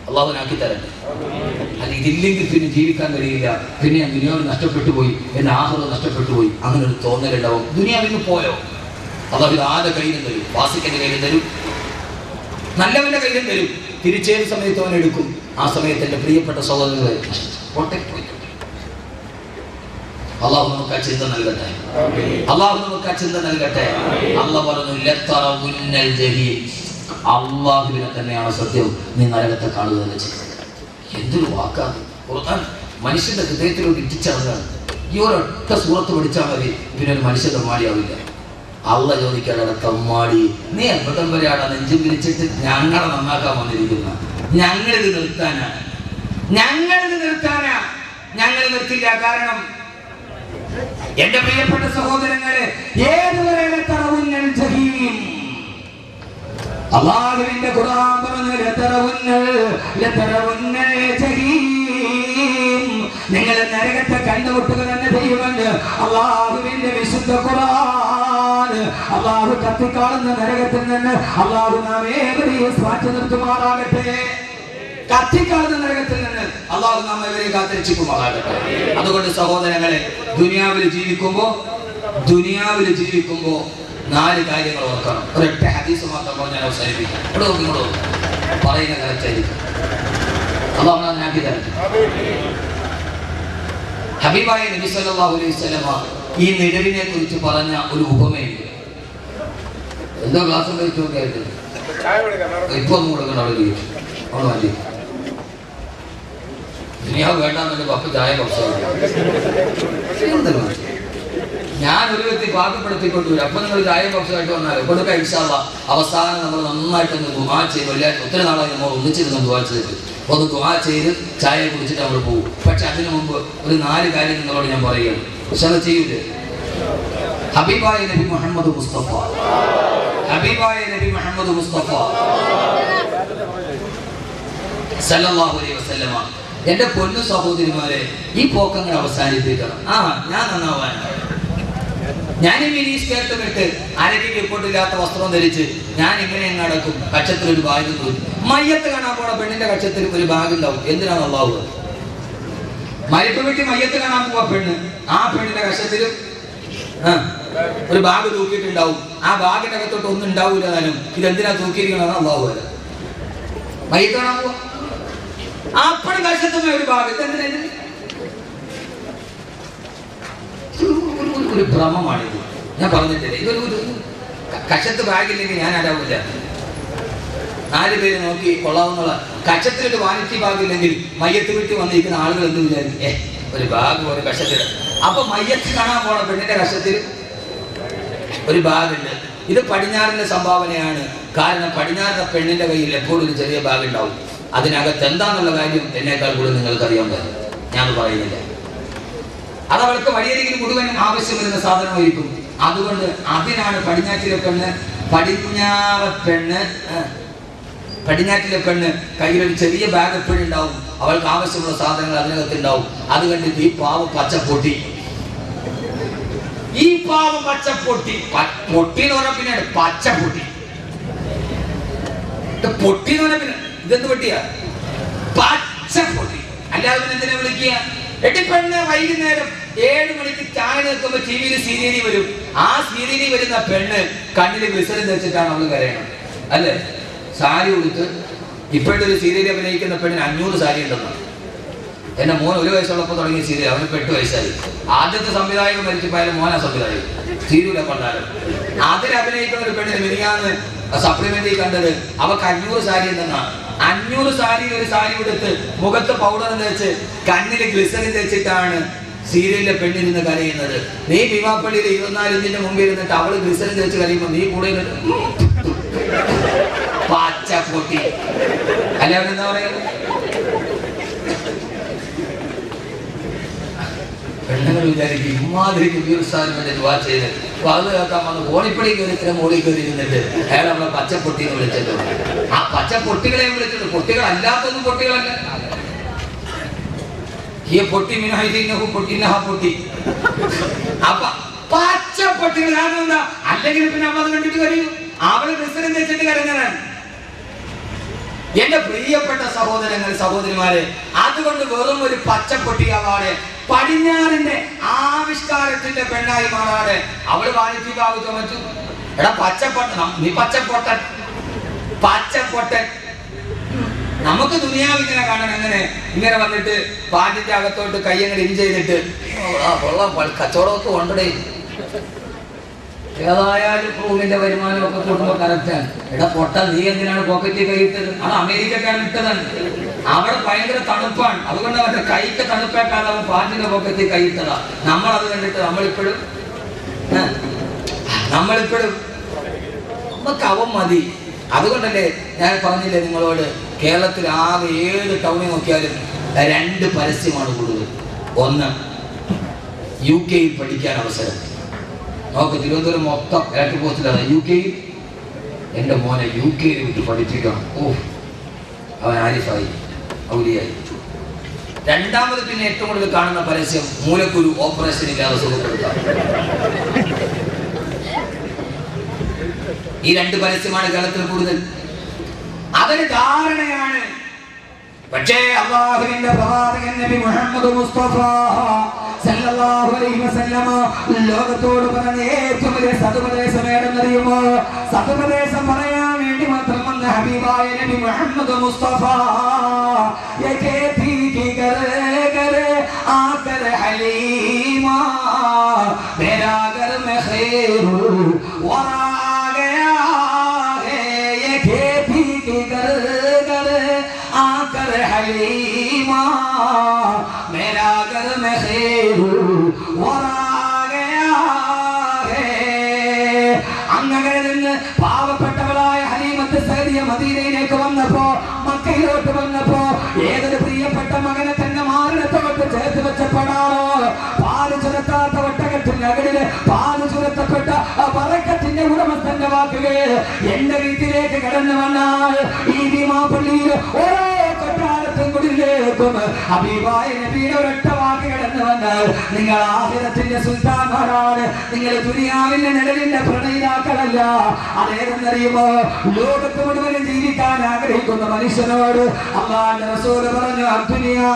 അള്ളാഹുനാക്കി തരട്ടെ അല്ല ഇതില്ലെങ്കിൽ പിന്നെ ജീവിക്കാൻ കഴിയില്ല പിന്നെ ഞാൻ ദുനിയാവ് നഷ്ടപ്പെട്ടു പോയി എന്റെ ആഹ്റം നഷ്ടപ്പെട്ടു പോയി അങ്ങനെ ഒരു തോന്നലുണ്ടാവും ദുനിയാവിൽ നിന്ന് പോയോ അള്ളാഹു ഇത് ആരുടെ കയ്യിലും തരും വാസിക്കന്റെ കയ്യിലും തരും നല്ലവന്റെ കയ്യിലും തരും തിരിച്ചേത് സമയത്ത് അവൻ എടുക്കും ആ സമയത്ത് എന്റെ പ്രിയപ്പെട്ട സഹോദരങ്ങളെ protect പോയി അള്ളാഹു നമുക്ക് ആ ചിന്ത നൽകട്ടെ അള്ളാഹു നമുക്ക് ആ ചിന്ത നൽകട്ടെ അള്ളാഹ് പറഞ്ഞു "ലത്തറവുന്നൽ ജഹീം." അള്ളാഹുവിനെ തന്നെയാണ് സത്യം നീ നരകത്തെ കാണുക തന്നെ ചെയ്യും എന്തൊരു വാക്കാണ് ഖുർആൻ മനുഷ്യന്റെ ഹൃദയത്തിലോട്ട് ഇറ്റിച്ചറങ്ങാണ് ഈ ഒരൊറ്റ സൂറത്ത് പഠിച്ചാൽ മതി പിന്നെ ഒരു മനുഷ്യ തമ്മാടിയാവില്ല അള്ള ചോദിക്കാതെ തമ്മാടി നീ എപ്പോഴും വരെയാണ് നെഞ്ചും വിരിച്ചിട്ട് ഞങ്ങളെ നന്നാക്കാൻ വന്നിരിക്കുന്ന ഞങ്ങളിത് നിർത്താനാണ് ഞങ്ങളിത് നിർത്താനാ ഞങ്ങൾ നിർത്തില്ല കാരണം എന്റെ പ്രിയപ്പെട്ട സഹോദരങ്ങളെ ഏതുവരെ ലത്തറവുന്നൽ ജഹീം അള്ളാഹുവിന്റെ ഖുർആൻ പറഞ്ഞു ലതറവുന്നൽ ലതറവുന്നൽ ജഹീം നിങ്ങൾ നരകത്തെ കണ്ടുമുട്ടുക തന്നെ ചെയ്യുമെന്ന് അള്ളാഹുവിന്റെ വിശുദ്ധ ഖുർആൻ അള്ളാഹു കത്തിക്കാളുന്ന നരകത്തിൽ നിന്ന് അള്ളാഹു നാം ഏവരെയും മാറ്റി നിർത്തുമാറാകട്ടെ കത്തിക്കാളുന്ന നരകത്തിൽ നിന്ന് അള്ളാഹു നാം ഏവരെയും കാത്തിരക്ഷിക്കുമാറാകട്ടെ അതുകൊണ്ട് സഹോദരങ്ങളെ ദുനിയാവിൽ ജീവിക്കുമ്പോ ദുനിയാവിൽ ജീവിക്കുമ്പോ നാല് കാര്യങ്ങൾ ഓർക്കണം ഒരൊറ്റ ഹദീസ് മാത്രം പറഞ്ഞാൽ അവസാനിപ്പിക്കാം ഇവിടെ നോക്കി ഇങ്ങോട്ട് നോക്ക്. പറയുന്ന കറക്റ്റായിരിക്കും അള്ളാഹു നാം ആക്കി തരട്ടെ ഹബീബായ നബി സല്ലല്ലാഹു അലൈഹി വസല്ലമ ഈ നിഴലിനെ കുറിച്ച് പറഞ്ഞ ഒരു ഉപമയുണ്ട് എന്തോ ക്ലാസ് കഴിച്ചു നോക്കിയായിട്ട് ഇപ്പൊ ഒന്നും കൊടുക്കണം അവിടെ ഇരിക്കും. അവിടെ മാറ്റി ദുനിയാവ് വേണ്ടാന്നൊരു പപ്പ് ചായ കുറച്ച് ഞാൻ ഒരു വ്യക്തി പാകപ്പെടുത്തിക്കൊണ്ട് വരും അപ്പൊ നിങ്ങൾ ചായ കുറച്ചായിട്ട് വന്നാൽ കൊടുക്ക ഇൻഷാല്ല അവസാനം നമ്മൾ നന്നായിട്ടൊന്ന് ദുമാ ചെയ്ത് വലിയ ഒത്തിരി നാളായി നമ്മൾ ഒന്നിച്ചിരുന്ന് ദുവാ ചെയ്തിട്ട് ഒന്ന് ദുവാ ചെയ്ത് ചായ കുടിച്ചിട്ട് നമ്മൾ പോകും പക്ഷെ അതിനു മുമ്പ് ഒരു നാല് കാര്യം നിങ്ങളോട് ഞാൻ പറയുകയാണ് പക്ഷെ അത് ചെയ്യൂലേ ഹബീബായ നബി മുഹമ്മദ് മുസ്തഫ ഹബീബായ നബി മുഹമ്മദ് മുസ്തഫ സല്ലല്ലാഹു അലൈഹി വസല്ലമ എന്റെ പൊന്നു സഹോദരിമാരെ ഈ പോക്കങ്ങൾ അവസാനിപ്പിക്കണം ആ ഞാൻ നന്നാവാനാണ് ഞാൻ ഈ മിനി സ്കേർട്ടും ഇട്ട് അരയ്ക്ക് കിപ്പോട്ടില്ലാത്ത വസ്ത്രം ധരിച്ച് ഞാൻ ഇങ്ങനെ അങ്ങ് നടക്കും കക്ഷത്തിൽ ഒരു ബാഗ് തൂരി മയ്യത്ത് കാണാൻ പോണ പെണ്ണിന്റെ കക്ഷത്തിൽ ഒരു ബാഗ് ഉണ്ടാവും എന്തിനാണ് അള്ളാഹു മരിപ്പ് വീട്ടിൽ മയ്യത്ത് കാണാൻ പോവാ പെണ്ണ് ആ പെണ്ണിന്റെ കക്ഷത്തിലും ആ, ഒരു ബാഗ് തൂക്കിയിട്ടുണ്ടാവും ആ ബാഗിന്റെ അകത്തോട്ട് ഒന്നും ഉണ്ടാവൂല താനും ഇതെന്തിനാ തൂക്കിയിരിക്കണമെന്ന് അള്ളാഹു വരാം മയ്യത്ത് കാണാൻ പോവാ അപ്പോഴും കക്ഷത്തുന്ന ഒരു ബാഗ് ഇതെന്തിനാ ഇത്? ഒരു- ഒരു- ഒരു- ഒരു ഭ്രമമാണിത് ഞാൻ പറഞ്ഞിട്ടില്ല ഇതൊരു ഒരു ക- കക്ഷത്ത് ബാഗില്ലെങ്കിൽ ഞാൻ അടാവില്ല നാല് പേര് നോക്കി കൊള്ളാവുന്നുള്ള കക്ഷത്തിലൊരു വാനിറ്റി ബാഗില്ലെങ്കിൽ മയ്യത്ത് വീട്ടിൽ വന്നിരിക്കുന്ന ആളുകൾ എന്ത് വിചാരിക്കും ഏ ഒരു ബാഗ് ഒരു കക്ഷത്തിൽ അപ്പൊ മയ്യത്ത് കാണാൻ പോണ പെണ്ണിന്റെ കക്ഷത്തിൽ ഒരു ബാഗുണ്ട് ഇത് പടിഞ്ഞാറിന്റെ സംഭാവനയാണ് കാരണം പടിഞ്ഞാറിന്റെ പെണ്ണിന്റെ കയ്യിൽ എപ്പോഴും ഒരു ചെറിയ ബാഗ് ഉണ്ടാവും അതിനകത്ത് എന്താന്നുള്ള കാര്യം എന്നേക്കാൾ കൂടുതൽ നിങ്ങൾക്ക് അറിയാൻ പറ്റും ഞാൻ പറയുന്നില്ല അത് അവൾക്ക് വഴിയരികിൽ മുഴുവനും ആവശ്യം വരുന്ന സാധനമായിരിക്കും അതുകൊണ്ട് അതിനാണ് പടിഞ്ഞാറ്റിലെ പെണ്ണ് പടിഞ്ഞാവ പെണ്ണ് ആ, പടിഞ്ഞാറ്റിലെ പെണ്ണ് കയ്യിലൊരു ചെറിയ ബാഗ് എപ്പോഴും ഉണ്ടാവും അവൾക്ക് ആവശ്യമുള്ള സാധനങ്ങൾ അതിനകത്ത് ഉണ്ടാവും അത് കണ്ടിട്ട് ഈ പാവ പച്ച പൊട്ടി ഈ പാവ പച്ച പൊട്ടി പ- പൊട്ടി എന്ന് പറഞ്ഞ പിന്നെ പച്ച പൊട്ടി ഇത് പൊട്ടി എന്ന് പറഞ്ഞ പിന്നെ ഇതെന്ത് പൊട്ടിയാ പച്ച പൊട്ടി അല്ലാതെ പിന്നെ എന്തിനാ വിളിക്കുക എട്ടി പെണ്ണ് വൈകുന്നേരം ഏഴ് മണിക്ക് ചായ നിൽക്കുമ്പോ ടി വിയിൽ സീരിയലി വരും ആ സീരിയലി വരുന്ന പെണ്ണ് കണ്ണിൽ വിസരം വെച്ചിട്ടാണ് അവള് കരയണം അല്ലേ സാരി ഉടുത്ത് ഇപ്പോഴത്തെ ഒരു സീരിയൽ അഭിനയിക്കുന്ന പെണ്ണിന് അഞ്ഞൂറ് സാരി ഉണ്ടെന്ന് എന്റെ മോൻ ഒരു വയസ്സുള്ളപ്പോൾ തുടങ്ങിയ സീരിയൽ അവന് ഇപ്പൊ എട്ട് വയസ്സായി ആദ്യത്തെ സംവിധായകൻ മരിച്ചപ്പോയാലും മോനാ സംവിധായകൻ സീരിയലെ കൊണ്ടാലും അതിൽ അഭിനയിക്കുന്ന ഒരു പെണ്ണിന് മിനിയാന്ന് സപ്ലിമെന്റിൽ കണ്ടത് അവക്ക് അഞ്ഞൂറ് സാരി ഉണ്ടെന്നാ അഞ്ഞൂറ് സാരി ഒരു സാരി എടുത്ത് മുഖത്ത് പൗഡർ തേച്ച് കണ്ണിൽ ഗ്ലിസറിൻ തേച്ചിട്ടാണ് സീരിയലിലെ പെണ്ണിരുന്ന് കരയുന്നത് നീ ഭീമാപ്പള്ളിയിൽ ഇരുപത്തിനാല് ഇഞ്ചിന്റെ മുമ്പിൽ ഇരുന്നിട്ട് അവള് ഗ്ലിസറിൻ തേച്ച് കരയുമ്പോൾ നീ കൂടെ ഇരുന്നിട്ട് പച്ച പൊട്ടി അല്ല അവനെന്താ പറയുന്നത് പെണ്ണുങ്ങൾ വിചാരിക്കും ഇമാതിരി കുബീർ സ്ഥാനം വേണ്ടി ദുവാ ചെയ്ത് വാത് കേൾക്കാൻ വന്ന് കോണിപ്പടി കയറി ഇത്ര മോളിൽ കയറി ഇരുന്നിട്ട് അയാൾ നമ്മളെ പച്ചപ്പൊട്ടി എന്ന് വിളിച്ചിട്ടുണ്ട് ആ പച്ച പൊട്ടികളെ വിളിച്ചിട്ടുണ്ട് പൊട്ടികളല്ലാത്തൊന്നും പൊട്ടികളല്ല ഈ പൊട്ടി മിനഹു പൊട്ടി നഹ പൊട്ടി അപ്പൊ പച്ച പൊട്ടികൾ കാരണം എന്താ അല്ലെങ്കിൽ പിന്നെ അമ്മ അത് കണ്ടിട്ട് കരയൂ അവള് ക്രിസ്ത്യൻ വെച്ചിട്ട് കരഞ്ഞതാണ് എന്റെ പ്രിയപ്പെട്ട സഹോദരങ്ങൾ സഹോദരിമാരെ അതുകൊണ്ട് വെറും ഒരു പച്ചപ്പൊട്ടിയാവാതെ പടിഞ്ഞാറിന്റെ ആവിഷ്കാരത്തിന്റെ പെണ്ണായി മാറാതെ അവള് വാണിജ്യ ബാബു ചുമച്ചു എടാ പച്ചപ്പൊട്ട നീ പച്ചപ്പൊട്ടൻ പച്ചപ്പൊട്ടൻ നമുക്ക് ദുനിയാവിങ്ങനെ കാണാൻ എങ്ങനെ ഇങ്ങനെ വന്നിട്ട് പാട്ടിന്റെ അകത്തോട്ട് കൈ അങ്ങനെ ഇൻ ചെയ്തിട്ട് ആ, കൊള്ളാം പ- കച്ചവടമൊക്കെ കൊണ്ടടേ ഏതായാലും റൂമിന്റെ വരുമാനം ഒക്കെ കൂടുമ്പോ കറക്റ്റാണ് എടാ പൊട്ട നീ എന്തിനാണ് പോക്കറ്റിൽ കൈയിട്ടത് അത് അമേരിക്കക്കാരൻ ഇട്ടതാണ് അവിടെ ഭയങ്കര തണുപ്പാണ് അതുകൊണ്ട് അവന്റെ കൈക്ക് തണുപ്പേക്കാതെ അവൻ പാട്ടിന്റെ പോക്കറ്റിൽ കൈയിട്ടതാ നമ്മൾ അത് കണ്ടിട്ട് നമ്മളിപ്പോഴും ഏ, നമ്മളിപ്പോഴും നമുക്ക് അവൻ മതി അതുകൊണ്ടല്ലേ ഞാൻ പറഞ്ഞില്ലേ നിങ്ങളോട് കേരളത്തിൽ ആകെ ഏത് ടൗണിൽ നോക്കിയാലും രണ്ട് പരസ്യമാണ് കൂടുതൽ ഒന്ന് യു കെയിൽ പഠിക്കാൻ അവസരം നോക്ക് തിരുവനന്തപുരം മൊത്തം ഇലക്ട്രിക് പോസ്റ്റിലാണ് യു കെയിൽ എൻ്റെ മോനെ യു കെയിൽ വിട്ട് പഠിപ്പിക്കണം ഓ അവൻ ആരിഫായി ഔലിയായി രണ്ടാമത് പിന്നെ ഏറ്റവും കൂടുതൽ കാണുന്ന പരസ്യം മൂലക്കുരു ഓപ്പറേഷൻ ഇല്ലാതെ സുഖപ്പെടുത്താം ഈ രണ്ട് പരസ്യമാണ് കേരളത്തിൽ കൂടുതൽ അതൊരു ധാരണയാണ് പക്ഷേ അള്ളാഹുവിന്റെ പ്രവാചകൻ നബി മുഹമ്മദ് മുസ്തഫ സല്ലല്ലാഹു അലൈഹി വസല്ലമ ലോകത്തോട് പറഞ്ഞ ഏറ്റവും വലിയ സതുപദേശം ഏതെന്നറിയുമോ സതുപദേശം പറയാൻ വേണ്ടി മാത്രം വന്ന ഹബീബായ നബി മുഹമ്മദ് മുസ്തഫ ये खेती की करे करे आकर हलीमा मेरा घर में खैर वरा गया है ये खेती की घर घर आकर हलीमा मेरा घर में खैर वरा गया है അങ്ങനെ നിന്ന് പാവപ്പെട്ടവളായ ഹലീമത്ത് സൈദിയ മദീനയിലേക്ക് വന്നപ്പോ മക്കയിലോട്ട് വന്നപ്പോ ഏതൊരു പ്രിയപ്പെട്ട മകനെ തന്നെ മാറിടത്തോട്ട് ചേർത്ത് വെച്ചപ്പെടാണോ പാല് ചുരത്താത്ത ഒട്ടകത്തിന്റെ അകടില് പാല് ചുരത്തപ്പെട്ട ആ പറക്കത്തിന്റെ ഉടമസ്ഥന്റെ വാക്കുകൾ എന്റെ വീട്ടിലേക്ക് കടന്നു വന്നാൽ ഈ ഭീമാപ്പള്ളിയിൽ ഓരോ കൊട്ടാരത്തും കുടിലേക്കും അബീബായ നബിയുടെ ഒരൊറ്റ വാക്ക് കടന്നു വന്നാൽ നിങ്ങൾ ആഹിരത്തിന്റെ സുൽത്താൻമാരാണ് നിങ്ങൾ ദുനിയാവിന്റെ നിഴലിന്റെ പ്രണയിതാക്കളല്ല അതേതെന്നറിയുമോ ലോകത്ത് മുഴുവനും ജീവിക്കാൻ ആഗ്രഹിക്കുന്ന മനുഷ്യനോട് അള്ളാന്റെ റസൂല് പറഞ്ഞു അദ്ദുനിയാ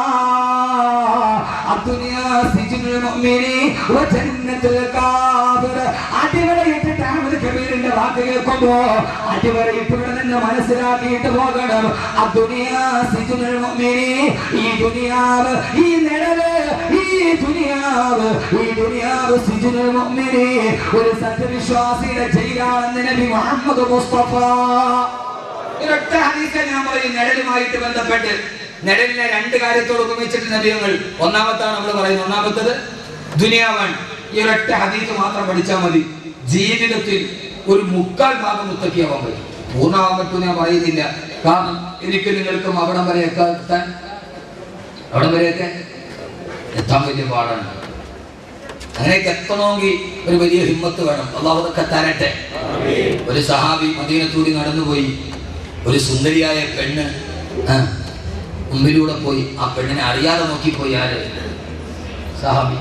അദ്ദുനിയാ സിജ്നുൽ മുഅ്മിനി വജന്നത്തുൽ കാഫിർ അടിവരയിട്ടിട്ട് അഹ്മദ് കബീറിന്റെ വാക്ക് കേൾക്കുമ്പോ അടിവരയിട്ട് ഇവിടെ നിന്ന് മനസ്സിലാക്കിയിട്ട് പോകണം അദ്ദുനിയാ സിജ്നുൽ മുഅ്മിനി ഈ ദുനിയാവ് ഈ നിഴല് ഈ ദുനിയാവ് ഈ ദുനിയാവ് സിജ്നുൽ മുഅ്മിനി ഒരു സത്യവിശ്വാസിയുടെ ജയിലാണെന്ന് നബി മുഹമ്മദ് മുസ്തഫ ഒരൊറ്റ ഹദീസെ ഞാൻ പറയും നിഴലുമായിട്ട് ബന്ധപ്പെട്ട് നിഴലിനെ രണ്ട് കാര്യത്തോട് ഉപമിച്ചിട്ട് നബിയങ്ങൾ ഒന്നാമത്താണ് നമ്മൾ പറയുന്നത് ഒന്നാമത്തത് ദുനിയാവാണ് ഈ ഒരൊറ്റ ഹദീസ് മാത്രം പഠിച്ചാൽ മതി ജീവിതത്തിൽ ഒരു മുക്കാൽ ഭാഗം മുത്തക്കിയാവാൻ പറ്റും പൂർണ്ണമാവാൻ പറ്റും ഞാൻ പറയുന്നില്ല കാരണം എനിക്ക് നിങ്ങൾക്കും അവിടം വരെയൊക്കെ എത്താൻ അവിടം വരെയൊക്കെ എത്താൻ വലിയ പാടാണ് അങ്ങനെയൊക്കെ എത്തണമെങ്കിൽ ഒരു വലിയ ഹിമ്മത്ത് വേണം അള്ളാഹു അതൊക്കെ തരട്ടെ ഒരു സഹാബി മദീനത്തൂടി നടന്നുപോയി ഒരു സുന്ദരിയായ പെണ്ണ് ആ, മുമ്പിലൂടെ പോയി ആ പെണ്ണിനെ അറിയാതെ നോക്കിപ്പോയി ആര് സഹാബി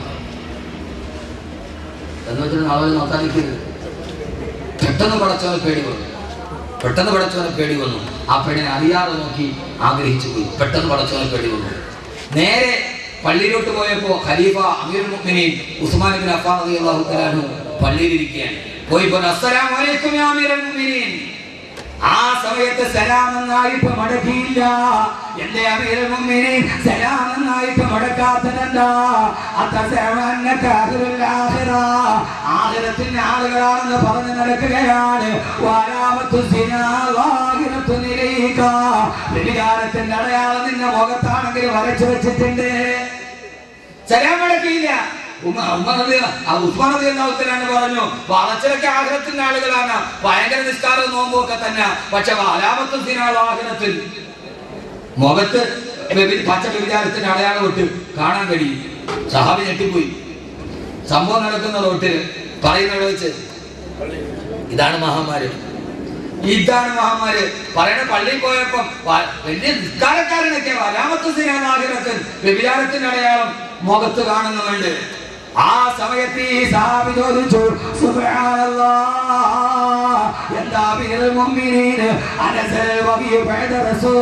എന്ന് വെച്ചിട്ട് നാളെ നോക്കാൻ നിൽക്കരുത് പെട്ടെന്ന് പടച്ചവനെ പേടി വന്നു പെട്ടെന്ന് പടച്ചവനെ പേടി വന്നു ആ പെണ്ണിനെ അറിയാതെ നോക്കി ആഗ്രഹിച്ചു പോയി പെട്ടെന്ന് പടച്ചവനെ പേടി വന്നു നേരെ പള്ളിയിലോട്ട് പോയപ്പോ ഖലീഫ അമീർ മുഅ്മിനീൻ ഉസ്മാൻ ഇബ്നു അഫ്ഫാൻ റളിയല്ലാഹു തആല അൻഹു പള്ളിയിലിരിക്കുകയാണ് പോയി പറഞ്ഞു അസ്സലാമു അലൈക്കും യാ അമീറൽ മുഅ്മിനീൻ ആ സമയത്ത് സലാം എന്നായിട്ട് മടക്കിയില്ല എന്റെ അമീറൽ മുഅ്മിനീൻ സലാം എന്നായിട്ട് മടക്കാത്തതെന്താ അത്തസഅന്നക അഹ്ലുൽ ആഖിറ ആഖിറത്തിന്റെ ആളുകളാണെന്ന് പറഞ്ഞു നടക്കുകയാണ് വാരാമത്തു സിനാ വാഹിറത്തു നിലയിക വ്യഭിചാരത്തിന്റെ അടയാളം നിന്റെ മുഖത്താണെങ്കിൽ വരച്ചു വെച്ചിട്ടുണ്ട് സലാം മടക്കിയില്ല ഉമ്മ- ഉമ്മ റളിയ- ആ ഉസ്മാൻ റളിയല്ലാഹുത്തലാണ് പറഞ്ഞു വളച്ചിലൊക്കെ ആഗ്രഹത്തിന്റെ ആളുകളാണ് ഭയങ്കര നിസ്കാരവും നോമ്പും ഒക്കെ തന്നെ പക്ഷെ അലാമത്തും ദിനാൾ ആഗ്രഹത്തിൽ മുഖത്ത് വ്യഭി- പച്ച വ്യഭിചാരത്തിന്റെ അടയാളം വിട്ട് കാണാൻ കഴിയും സഹാബി ഞെട്ടിപ്പോയി സംഭവം നടക്കുന്ന റോട്ടിൽ പറയുന്നത് വെച്ച് ഇതാണ് മഹാമാര് ഇതാണ് മഹാമാര് പറയണ പള്ളിയിൽ പോയപ്പം വ- വലിയ നിസ്കാരക്കാരനൊക്കെ വരാമത്ത് സിനാഗ്രഹത്തിൽ വ്യഭിചാരത്തിന്റെ അടയാളം മുഖത്ത് കാണുന്നുണ്ട് ആ സമയത്ത് ഈ സഹാബി ചോദിച്ചു സുബ്ഹാനല്ലാഹ് എന്താ അമീറുൽ മുഅ്മിനീൻ അനസൽ വഹി ബഅദ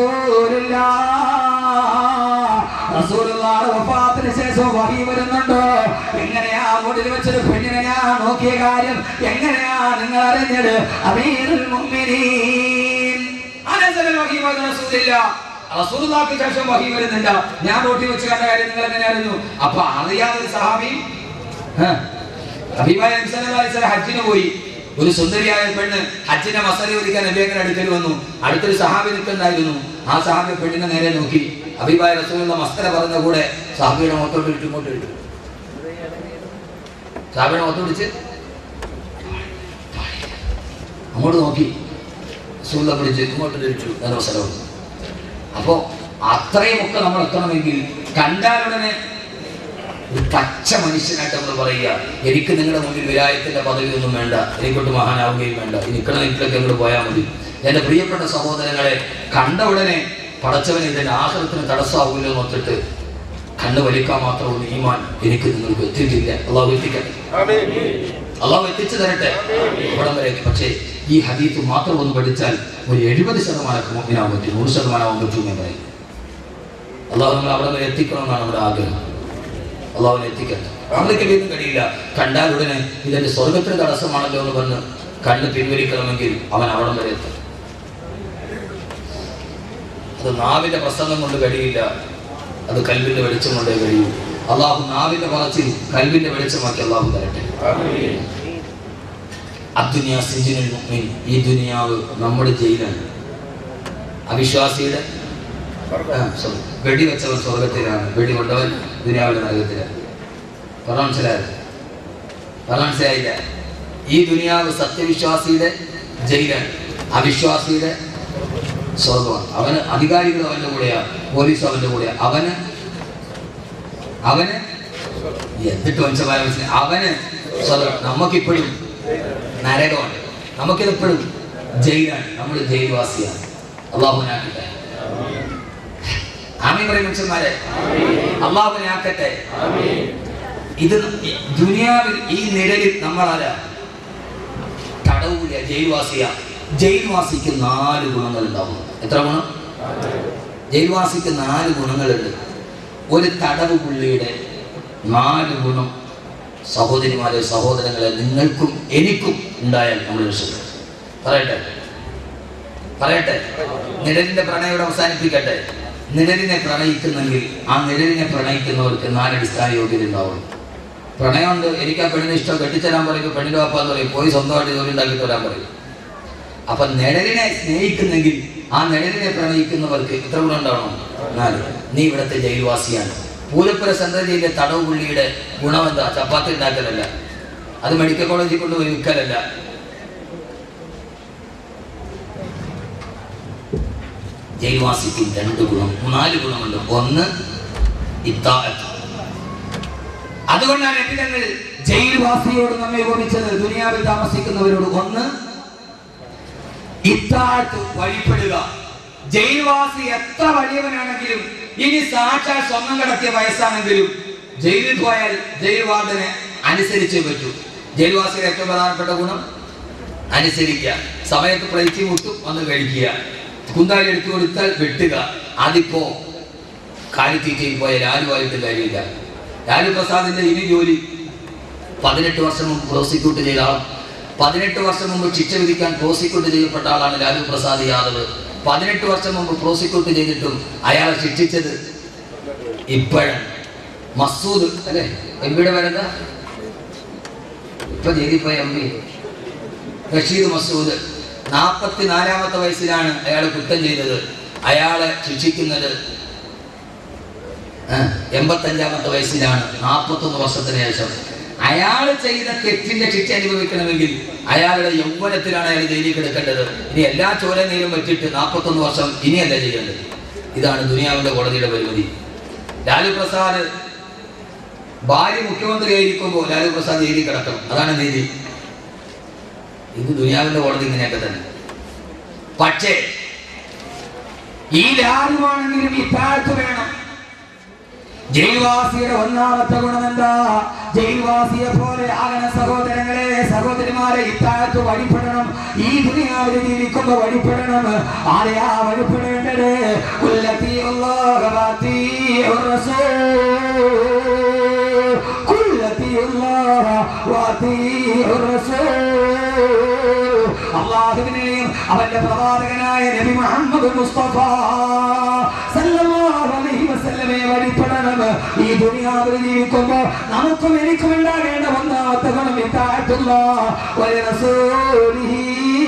റസൂലുള്ളാഹ് റസൂലുള്ളാഹിയുടെ വഫാത്തിന് ശേഷം വഹി വരുന്നുണ്ടോ എങ്ങനെയാ മുടിൽ വെച്ചൊരു പെണ്ണിനെ ഞാൻ നോക്കിയ കാര്യം എങ്ങനെയാ നിങ്ങൾ അറിഞ്ഞത് അമീറുൽ മുഅ്മിനീൻ അനസൽ വഹി ബഅദ റസൂലില്ലാഹ് റസൂലുള്ളാഹിക്ക് ശേഷം വഹി വരുന്നില്ല ഞാൻ റോട്ടി വെച്ച് കണ്ട കാര്യം നിങ്ങൾ എങ്ങനെ അറിഞ്ഞു അപ്പൊ അറിയാതൊരു സഹാബി അഭിമായ ഹജ്ജിന് പോയി ഒരു സുന്ദരിയായ പെണ്ണ് ഹജ്ജിന്റെ മസല ഒരിക്കാൻ നബിയങ്ങനെ അടുക്കൽ വന്നു അടുത്തൊരു സഹാബി നിൽക്കുന്നുണ്ടായിരുന്നു ആ സഹാബി പെണ്ണിനെ നേരെ നോക്കി അഭിമായ റസൂലുള്ള മസ്കര പറഞ്ഞ കൂടെ സഹാബിയുടെ മുഖത്തോട്ട് ഇട്ട് ഇങ്ങോട്ട് ഇട്ടു സഹാബിയുടെ മുഖത്തോട്ട് ഇടിച്ച് അങ്ങോട്ട് നോക്കി റസൂലുള്ള പിടിച്ച് ഇങ്ങോട്ട് ഇട്ടു നല്ല മസല അപ്പോ അത്രയുമൊക്കെ നമ്മൾ എത്തണമെങ്കിൽ കണ്ടാലുടനെ ഒരു പച്ച മനുഷ്യനായിട്ട് നമ്മൾ പറയുക എനിക്ക് നിങ്ങളുടെ മുന്നിൽ വിലായത്തിന്റെ പദവി ഒന്നും വേണ്ട എനിക്കൊട്ട് മഹാനാവുകയും വേണ്ട നിൽക്കണ വീട്ടിലൊക്കെ അങ്ങോട്ട് പോയാൽ മതി എന്റെ പ്രിയപ്പെട്ട സഹോദരങ്ങളെ കണ്ട ഉടനെ പടച്ചവൻ ഇതിന്റെ ആഹ്ലത്തിന് തടസ്സമാവില്ല എന്നൊത്തിട്ട് കണ്ണ് വലിക്കാൻ മാത്രമുള്ള ഈമാൻ എനിക്ക് നിങ്ങൾക്ക് എത്തിയിട്ടില്ല അള്ളാഹു എത്തിക്കട്ടെ അള്ളാഹു എത്തിച്ചു തരട്ടെ ഇവിടം വരെ പക്ഷേ ഈ ഹദീത്ത് മാത്രം ഒന്ന് പഠിച്ചാൽ ഒരു എഴുപത് ശതമാനം മോഹിനാവാൻ പറ്റും നൂറ് ശതമാനമാവാൻ പറ്റും എന്ന് പറയും അള്ളാഹു നമ്മൾ അവിടെ വരെ എത്തിക്കണമെന്നാണ് നമ്മുടെ ആഗ്രഹം അള്ളാഹുവിനെ എത്തിക്കട്ടെ നമ്മൾക്ക് വീണ്ടും കഴിയില്ല കണ്ടാൽ ഉടനെ ഇതെന്റെ സ്വർഗത്തിന് തടസ്സമാണല്ലോ എന്ന് പറഞ്ഞ് കണ്ണ് പിൻവലിക്കണമെങ്കിൽ അവൻ അവിടം വരെ എത്തും അത് നാവിന്റെ പ്രസംഗം കൊണ്ട് കഴിയില്ല അത് കൽവിന്റെ വെളിച്ചം കൊണ്ടേ കഴിയൂ അള്ളാഹു നാവിന്റെ പറച്ചിൽ കൽവിന്റെ വെളിച്ചമാക്കി അള്ളാഹു തരട്ടെ അദ്ദുനിയ സിജിനുൽ മുഅ്മിൻ ഈ ദുനിയാവ് നമ്മുടെ ജയിലാണ് അവിശ്വാസിയുടെ ആ, sorry. വെടി വെച്ചവൻ സ്വർഗത്തിലാണ് വെടി കൊണ്ടവൻ ദുനിയാവിന്റെ നരകത്തിലാണ് പറഞ്ഞ മനസ്സിലായത് പറഞ്ഞ മനസ്സിലായില്ല ഈ ദുനിയാവ് സത്യവിശ്വാസിയുടെ ജയിലാണ് അവിശ്വാസിയുടെ സ്വർഗമാണ് അവന് അധികാരികൾ അവന്റെ കൂടെയാ പോലീസ് അവന്റെ കൂടെയാ അവന് അവന് എന്നിട്ട് മനുഷ്യന്മാരെ മനസ്സിലായി അവന് സ്വർഗം നമുക്കിപ്പോഴും നരകമാണ് നമുക്കിതെപ്പോഴും ജയിലാണ് നമ്മൾ ജയിൽവാസിയാണ് അള്ളാഹുനാക്കിട്ടെ ആമീൻ പറയും മനുഷ്യന്മാരെ അള്ളാഹുവിനെ ആക്കട്ടെ ഇത് ഈ ദുനിയാവിൽ ഈ നിഴലിൽ നമ്മളാരാ തടവില്ല ജയിൽവാസിയ ജയിൽവാസിക്ക് നാല് ഗുണങ്ങൾ ഉണ്ടാവും എത്ര ഗുണം ജയിൽവാസിക്ക് നാല് ഗുണങ്ങളുണ്ട് ഒരു തടവ് പുള്ളിയുടെ നാല് ഗുണം സഹോദരിമാരെ സഹോദരങ്ങളെ നിങ്ങൾക്കും എനിക്കും ഉണ്ടായാൽ നമ്മൾ രക്ഷപ്പെടും പറയട്ടെ പറയട്ടെ നിഴലിന്റെ പ്രണയോട് അവസാനിപ്പിക്കട്ടെ നിഴലിനെ പ്രണയിക്കുന്നെങ്കിൽ ആ നിഴലിനെ പ്രണയിക്കുന്നവർക്ക് നാലടിസ്ഥാന യോഗ്യത ഉണ്ടാവും പ്രണയമുണ്ട് എനിക്ക് ആ പെണ്ണിനെ ഇഷ്ടം കെട്ടിച്ചേരാൻ പറയും പെണ്ണിന്റെ വാപ്പാന്ന് പറയും പോയി സ്വന്തമായിട്ട് ജോലി ഉണ്ടാക്കിയിട്ട് വരാൻ പറയും അപ്പൊ നിഴലിനെ സ്നേഹിക്കുന്നെങ്കിൽ ആ നിഴലിനെ പ്രണയിക്കുന്നവർക്ക് എത്ര ഗുണം ഉണ്ടാവണം നാല് നീ ഇവിടുത്തെ ജയിൽവാസിയാണ് പൂലപ്പുര സെൻട്രൽ ജയിലിലെ തടവ് പുള്ളിയുടെ ഗുണം എന്താ ചപ്പാത്തി ഉണ്ടാക്കലല്ല അത് മെഡിക്കൽ കോളേജിൽ കൊണ്ടുപോയി വിൽക്കലല്ല ജയിൽവാസിക്ക് രണ്ട് ഗുണം നാല് ഗുണമുണ്ട് ഒന്ന് ഇത്താഅത്ത് അതുകൊണ്ടാണ് എപ്പിതങ്ങൾ ജയിൽവാസിയോട് നമ്മെ ഉപമിച്ചത് ദുനിയാവിൽ താമസിക്കുന്നവരോട് ഒന്ന് ഇത്താഴത്ത് വഴിപ്പെടുക ജയിൽവാസി എത്ര വലിയവനാണെങ്കിലും ഇനി സാക്ഷാൽ സ്വർണം കടത്തിയ വയസ്സാണെങ്കിലും ജയിലിൽ പോയാൽ ജയിൽ വാർഡനെ അനുസരിച്ചേ പറ്റൂ ജയിൽവാസിയുടെ ഏറ്റവും പ്രധാനപ്പെട്ട ഗുണം അനുസരിക്കുക സമയത്ത് പ്ലേറ്റ് മുട്ടും വന്ന് കഴിക്കുക കുന്താലി എടുത്തു കൊടുത്താൽ വെട്ടുക അതിപ്പോ കാലിത്തീറ്റയിൽ പോയ ലാലുവായിട്ട് കാര്യമില്ല ലാലു പ്രസാദിന്റെ ഇനി ജോലി പതിനെട്ട് വർഷം മുമ്പ് പ്രോസിക്യൂട്ട് ചെയ്ത ആൾ പതിനെട്ട് വർഷം മുമ്പ് ശിക്ഷ വിധിക്കാൻ പ്രോസിക്യൂട്ട് ചെയ്യപ്പെട്ട ആളാണ് ലാലു പ്രസാദ് യാദവ് പതിനെട്ട് വർഷം മുമ്പ് പ്രോസിക്യൂട്ട് ചെയ്തിട്ടും അയാളെ ശിക്ഷിച്ചത് ഇപ്പോഴാണ് മസൂദ് അല്ലെ എം പിയുടെ പേരെന്താ ഇപ്പൊ ജയിലിൽ പോയ എം പി റഷീദ് മസൂദ് നാൽപ്പത്തിനാലാമത്തെ വയസ്സിലാണ് അയാൾ കുറ്റം ചെയ്തത് അയാളെ ശിക്ഷിക്കുന്നത് ആ, എൺപത്തഞ്ചാമത്തെ വയസ്സിലാണ് നാൽപ്പത്തൊന്ന് വർഷത്തിന് ശേഷം അയാൾ ചെയ്ത തെറ്റിന്റെ ശിക്ഷ അനുഭവിക്കണമെങ്കിൽ അയാളുടെ യൗവനത്തിലാണ് അയാൾ ജയിലിൽ കിടക്കേണ്ടത് ഇനി എല്ലാ ചോര നീരും വെച്ചിട്ട് നാൽപ്പത്തൊന്ന് വർഷം ഇനിയല്ല ചെയ്യേണ്ടത് ഇതാണ് ദുനിയാവിന്റെ കോടതിയുടെ പരിമിതി ലാലു പ്രസാദ് ഭാര്യ മുഖ്യമന്ത്രിയായിരിക്കുമ്പോൾ ലാലു പ്രസാദ് ജയിലിൽ കിടക്കണം അതാണ് നീതി ഇത് ദുനിയാവിന്റെ കോടതി ഇങ്ങനെയൊക്കെ തന്നെ പക്ഷേ ഈ ലാലുവാണെങ്കിലും ഈ താഴ്ത്തു വേണം ജയിൽവാസിയുടെ ഒന്നാമത്തെ ഗുണം എന്താ ജയിൽവാസിയെ പോലെ ആകണ സഹോദരങ്ങളെ സഹോദരിമാരെ ഇത്താഴത്ത് വഴിപ്പെടണം ഈ ദുനിയാവിൽ ജീവിക്കുമ്പോ വഴിപ്പെടണം ആരെയാ വഴിപ്പെടേണ്ടത് ഉല്ലത്തി അല്ലാഹ വാത്തിഉർ റസൂൽ കുല്ലത്തി അല്ലാഹ വാത്തിഉർ റസൂൽ അള്ളാഹുവിനെയും അവന്റെ പ്രവാചകനായ നബി മുഹമ്മദ് മുസ്തഫ സല്ലല്ലാഹു അലൈഹി വസല്ലമയെ വഴിപ്പെടണം ഈ ദുനിയാവിൽ ജീവിക്കുമ്പോ നമുക്കും എനിക്കും ഉണ്ടാകേണ്ട ഒന്നാമത്തെ ഗുണം ഇത്താഴത്തുള്ള ഒരു റസൂലിഹി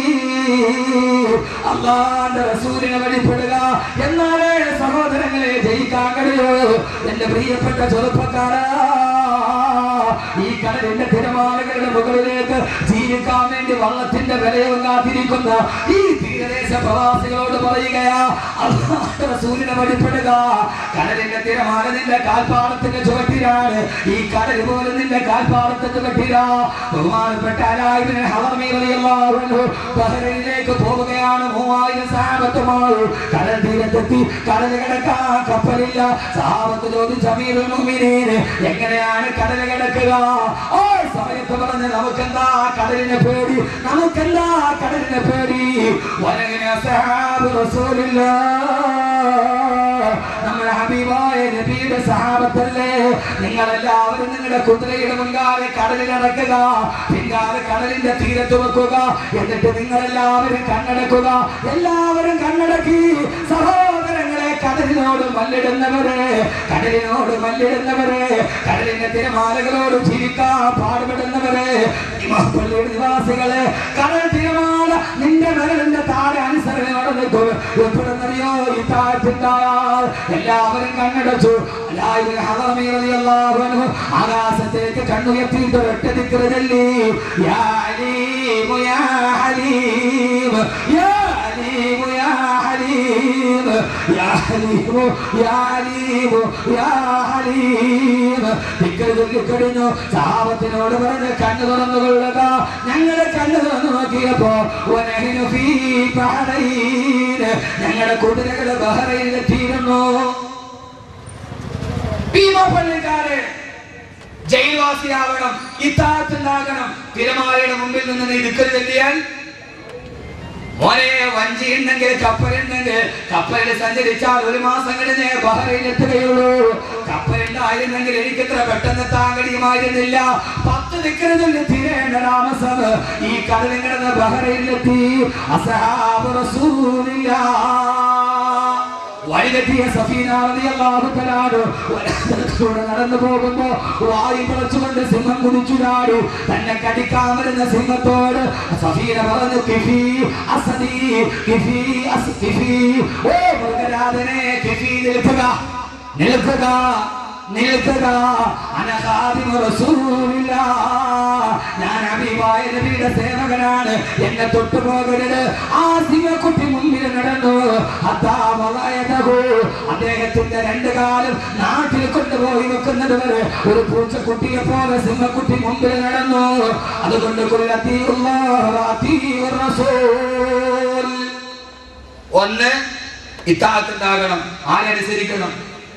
അള്ളാന്റെ റസൂലിനെ വഴിപ്പെടുക എന്നാലേ സഹോദരങ്ങളെ ജയിക്കാൻ കഴിയൂ എന്റെ പ്രിയപ്പെട്ട ചെറുപ്പക്കാരാ ഈ കടലിന്റെ തിരമാലകളുടെ മുകളിലേക്ക് ജീവിക്കാൻ വേണ്ടി വള്ളത്തിന്റെ വിലയും കാത്തിരിക്കുന്ന ഈ തീരദേശ പ്രവാസികളോട് പറയുകയാ അള്ളാഹുവിന്റെ റസൂലിനെ വഴിപ്പെടുക കടലിന്റെ തിരമാല നിന്റെ കാൽപ്പാടത്തിന്റെ ചുവട്ടിലാണ് ഈ കടൽ പോലും നിന്റെ കാൽപ്പാടത്തിന്റെ ചുവട്ടിലാ ബഹുമാനപ്പെട്ട അലായിബിന് ഹറമി റളിയല്ലാഹു അൻഹു ബഹ്റൈനിലേക്ക് പോവുകയാണ് മൂവായിരം സഹാബത്തുമായി കടൽ തീരത്തെത്തി കടൽ കിടക്കാൻ കപ്പലില്ല സഹാബത്ത് ചോദിച്ചു അമീറുൽ മുഅ്മിനീൻ എങ്ങനെയാണ് കടൽ കിടക്കുക ഓ സമയത്ത് പറഞ്ഞ് നമുക്കെന്താ കടലിനെ പേടി നമുക്കെന്താ കടലിനെ പേടി വലകിന സഹാബ് റസൂലില്ലാ നമ്മുടെ ഹബീബായ നബിയുടെ സഹാബത്തല്ലേ നിങ്ങളെല്ലാവരും നിങ്ങളുടെ കുതിരയുടെ മുൻകാലെ കടലിൽ ഇറക്കുക പിൻകാലെ കടലിന്റെ തീരത്ത് വെക്കുക എന്നിട്ട് നിങ്ങളെല്ലാവരും കണ്ണടക്കുക എല്ലാവരും കണ്ണടക്കി സഹോദരങ്ങളെ കടലിനോട് മല്ലിടുന്നവരെ കടലിനോട് മല്ലിടുന്നവരെ കടലിന്റെ തിരമാലകളോട് ജീവിക്കാൻ പാടുപെടുന്നവരെ പള്ളിയുടെ നിവാസികളെ കടൽ തിരമാല നിന്റെ വിരലിന്റെ താഴെ അനുസരണയോടെ നിൽക്കും എപ്പോഴെന്നറിയോ ഈ താഴ്ത്തിണ്ടായാൽ എല്ലാവരും കണ്ണടച്ചു എല്ലാവരും ഹദറമി റളിയല്ലാഹു അൻഹു ആകാശത്തേക്ക് കണ്ണുയർത്തിയിട്ട് ഒറ്റ ദിക്റ് ചൊല്ലി യാ അലീമു യാ ഹലീം യാ അലീമു യാ ഹലീം യാ ഹലീമു യാ ഹലീമു യാ ഹലീം ദിക്റ് ചൊല്ലിക്കഴിഞ്ഞു സഹാബത്തിനോട് പറഞ്ഞ് കണ്ണു തുറന്നു കൊള്ളുക ഞങ്ങളെ കണ്ണു തുറന്നു നോക്കിയപ്പോ വനഹിനു ഫീ ബഹറൈൻ ഞങ്ങളുടെ കുതിരകള് ബഹറയിലെത്തിയിരുന്നു ഭീമപ്പള്ളിക്കാരെ ജയിൽവാസിയാവണം ഇത്താത്തുണ്ടാകണം തിരമാലയുടെ മുമ്പിൽ നിന്ന് നീ ദിക്കൽ ചെല്ലിയാൽ മോനെ വഞ്ചി ഉണ്ടെങ്കിൽ കപ്പലുണ്ടെങ്കിൽ കപ്പലിൽ സഞ്ചരിച്ചാൽ ഒരു മാസം കഴിഞ്ഞേ ബഹ്റൈൻ എത്തുകയുള്ളൂ കപ്പലുണ്ടായിരുന്നെങ്കിൽ എനിക്ക് ഇത്ര പെട്ടെന്ന് എത്താൻ കഴിയുമായിരുന്നില്ല പത്ത് ദിക്കറിൽ തീരേണ്ട താമസം ഈ കടലിൽ കിടന്ന് ബഹ്റൈനിലെത്തി അസഹാബ് റസൂലില്ലാ വഴിതെറ്റിയ സഫീന റളിയല്ലാഹു തആല വലത്തൂടെ നടന്നു പോകുമ്പോ വായി പിളച്ചുകൊണ്ട് സിംഹം കുതിച്ചു ചാടി തന്നെ കടിക്കാൻ വരുന്ന സിംഹത്തോട് സഫീന പറഞ്ഞു കിഫി അസദി കിഫി അസ് കിഫി ഓ മൃഗരാജനെ കിഫി നിൽക്കുക നിൽക്കുക നിൽക്കുക അനഹാദിമ റസൂലില്ല ഞാൻ അഭിവായ നബിയുടെ സേവകനാണ് എന്നെ തൊട്ടു പോകരുത് ആ സിംഹക്കുട്ടി മുമ്പിൽ നടന്നു അത്താമലായതകൂ അദ്ദേഹത്തിന്റെ രണ്ട് കാലം നാട്ടിൽ കൊണ്ടുപോയി വെക്കുന്നത് വരെ ഒരു പൂച്ചക്കുട്ടിയെ പോലെ സിംഹക്കുട്ടി മുമ്പിൽ നടന്നു അതുകൊണ്ട് കൊല്ലത്തിയുള്ള റസൂൽ ഒന്ന് ഇത്താത്തുണ്ടാകണം ആരനുസരിക്കണം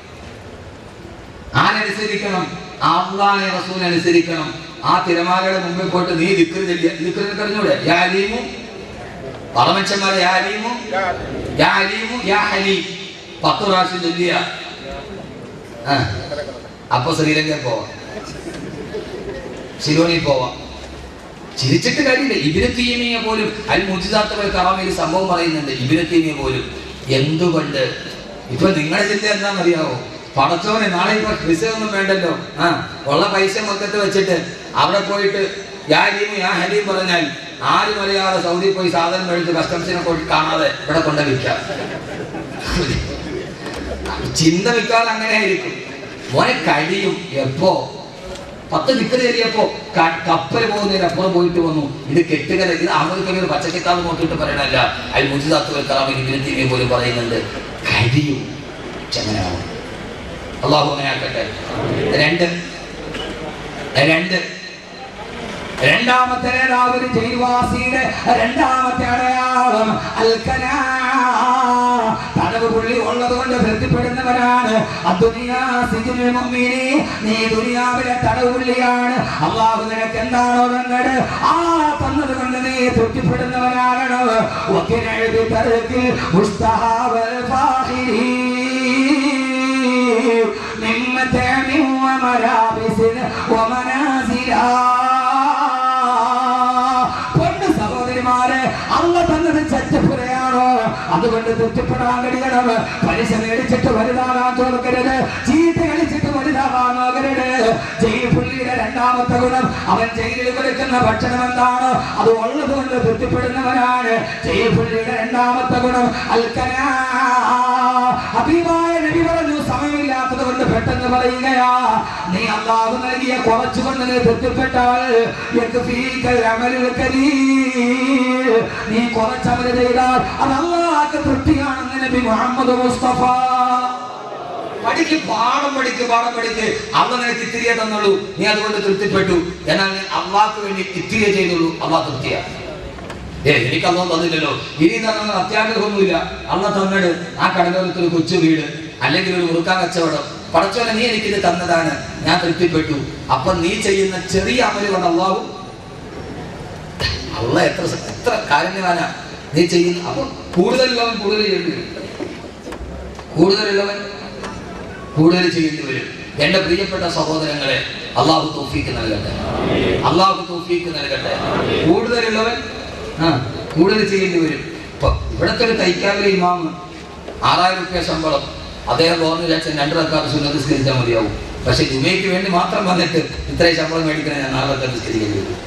ആരനുസരിക്കണം അള്ളാനെ റസൂൽ അനുസരിക്കണം ആ തിരമാലയുടെ മുമ്പിൽ പോയിട്ട് നീ ദിക്കറ് ചെല്ലിയ ദിക്കറിന് കഴിഞ്ഞൂടെ യാ അലീമു പറമച്ചന്മാരെ യാ അലീമു യാ അലീമു യാ ഹലീം പത്ത് പ്രാവശ്യം ചൊല്ലിയ ആ, അപ്പൊ ശ്രീലങ്കയിൽ പോവാം ശിരോണിൽ പോവാം ചിരിച്ചിട്ട് കാര്യമില്ല ഇബിന് തീമിയെ പോലും അൽ മുജിദാത്തുകൾ കറാമയിൽ സംഭവം പറയുന്നുണ്ട് ഇബിന് തീമിയെ പോലും എന്തുകൊണ്ട് ഇപ്പൊ നിങ്ങളുടെ ചിന്ത എന്താണെന്നറിയാവോ പടച്ചോനെ നാളെ ഇപ്പൊ വിസ ഒന്നും വേണ്ടല്ലോ ആ ഉള്ള പൈസ മൊത്തത്തിൽ വെച്ചിട്ട് അവിടെ പോയിട്ട് യാ ഹലീം യാ ഹലീം പറഞ്ഞാൽ ആരും അറിയാതെ സൗദി പോയി സാധനം മേടിച്ച് കസ്റ്റംസിനെ പോയി കാണാതെ ഇവിടെ കൊണ്ട് വിൽക്കാം ചിന്ത വിൽക്കാതെ അങ്ങനെ ആയിരിക്കും മോനെ കഴിയും എപ്പോ പത്ത് ദിക്കറ് കയറിയപ്പോ കപ്പൽ പോകുന്നതിന് അപ്പുറം പോയിട്ട് വന്നു ഇത് കെട്ടുകഥ ഇത് അമൃതക്കൽ ഒരു പച്ചക്കിത്താവ് നോക്കിയിട്ട് പറയണല്ല അതിൽ മുജിദാത്തുകൾ കറാമിന് വിരുദ്ധീനെ പോലും പറയുന്നുണ്ട് കഴിയും ചങ്ങനാവും അള്ളാഹു അങ്ങനെ ആക്കട്ടെ രണ്ട് രണ്ട് രണ്ടാമത്തെ നേതാവ് ജയിൽവാസിയുടെ രണ്ടാമത്തെ അടയാളം അൽക്കനാ തടവ് പുള്ളി ഉള്ളത് കൊണ്ട് തൃപ്തിപ്പെടുന്നവരാ തൃപ്തിപ്പെടുന്നവനാണ് അദ്ദുനിയാ സിജ്നുൽ മുഅ്മിനി നീ ദുനിയാവിലെ തടവുള്ളിയാണ് അള്ളാഹു നിനക്ക് എന്താണോ തന്നത് ആ തന്നത് കൊണ്ട് നീ തൃപ്തിപ്പെടുന്നവനാകണം വക്കിനഴുതി തറുക്കിൽ മുസ്തഹാബൽ ഫാഹിരീ من متاع وملابس ومنازلا പൊന്ന് സഹോദരിമാരെ അള്ള തന്നത് ചറ്റപ്പുരയാണോ അതുകൊണ്ട് തൃപ്തിപ്പെടാൻ കഴിയണം പലിശ മേടിച്ചിട്ട് വലുതാകാൻ തോൽക്കരുത് ചീത്ത കളിച്ചിട്ട് വലുതാകാൻ നോക്കരുത് ജയിൽ പുള്ളിയുടെ രണ്ടാമത്തെ ഗുണം അവൻ ജയിലിൽ കൊടുക്കുന്ന ഭക്ഷണം എന്താണ് അത് ഉള്ളത് കൊണ്ട് തൃപ്തിപ്പെടുന്നവനാണ് ജയിൽ പുള്ളിയുടെ രണ്ടാമത്തെ ഗുണം അൽക്കനാ അഭിമായ നബി പറഞ്ഞു സമയമില്ലാത്തത് കൊണ്ട് പെട്ടെന്ന് പറയുകയാ നീ അള്ളാഹു നൽകിയ കുറച്ചുകൊണ്ട് നീ തൃപ്തിപ്പെട്ടാൽ യക്ഫീക്കൽ അമലുൽ കലീൽ. നീ കുറച്ചമല് ചെയ്താൽ അത് അള്ളാഹ്ക്ക് തൃപ്തിയാണെന്ന് നബി മുഹമ്മദ് മുസ്തഫ പഠിക്ക് പാഠം പഠിക്ക് പാഠം പഠിക്ക് അള്ള നിനക്ക് ഇത്തിരിയെ തന്നുള്ളൂ നീ അതുകൊണ്ട് തൃപ്തിപ്പെട്ടു എന്നാൽ നീ അള്ളാഹ്ക്ക് വേണ്ടി ഇത്തിരിയെ ചെയ്തുള്ളൂ അള്ളാഹ് തൃപ്തിയാ ഏ എനിക്ക് അള്ളാഹ് തന്നില്ലല്ലോ ഇനി തന്നെ അത്യാഗ്രഹമൊന്നുമില്ല അള്ള തന്നത് ആ കടലോരത്തിൽ ഒരു കൊച്ചു വീട് അല്ലെങ്കിൽ ഒരു ഉറുക്കാൻ കച്ചവടം പടച്ചോനെ നീ എനിക്കിത് തന്നതാണ് ഞാൻ തൃപ്തിപ്പെട്ടു അപ്പൊ നീ ചെയ്യുന്ന ചെറിയ അമല് കൊണ്ട് അള്ളാഹു അള്ള എത്ര സ- എത്ര കാരുണ്യവാനാ നീ ചെയ്യുന്ന അപ്പൊ കൂടുതലുള്ളവൻ കൂടുതൽ ചെയ്യേണ്ടി വരും കൂടുതലുള്ളവൻ കൂടുതൽ ചെയ്യേണ്ടി വരും എന്റെ പ്രിയപ്പെട്ട സഹോദരങ്ങളെ അള്ളാഹു തോഫീക്ക് നൽകട്ടെ അള്ളാഹു തോഫീക്ക് നൽകട്ടെ കൂടുതലുള്ളവൻ ആ കൂടുതൽ ചെയ്യേണ്ടി വരും ഇപ്പൊ ഇവിടത്തെ ഒരു തൈക്കാവിലെ ഇമാമ് ആറായിരം റുപ്യ ശമ്പളം അദ്ദേഹം തോന്നുന്നു വിചാരിച്ച രണ്ട് റക്കാത്ത് സുന്നത്ത് സ്കരിച്ചാൽ മതിയാവും പക്ഷെ ജുമയ്ക്ക് വേണ്ടി മാത്രം വന്നിട്ട് ഇത്രയും ശമ്പളം മേടിക്കണേ ഞാൻ നാല് റക്കാത്ത് സ്കരിക്കേണ്ടി വരും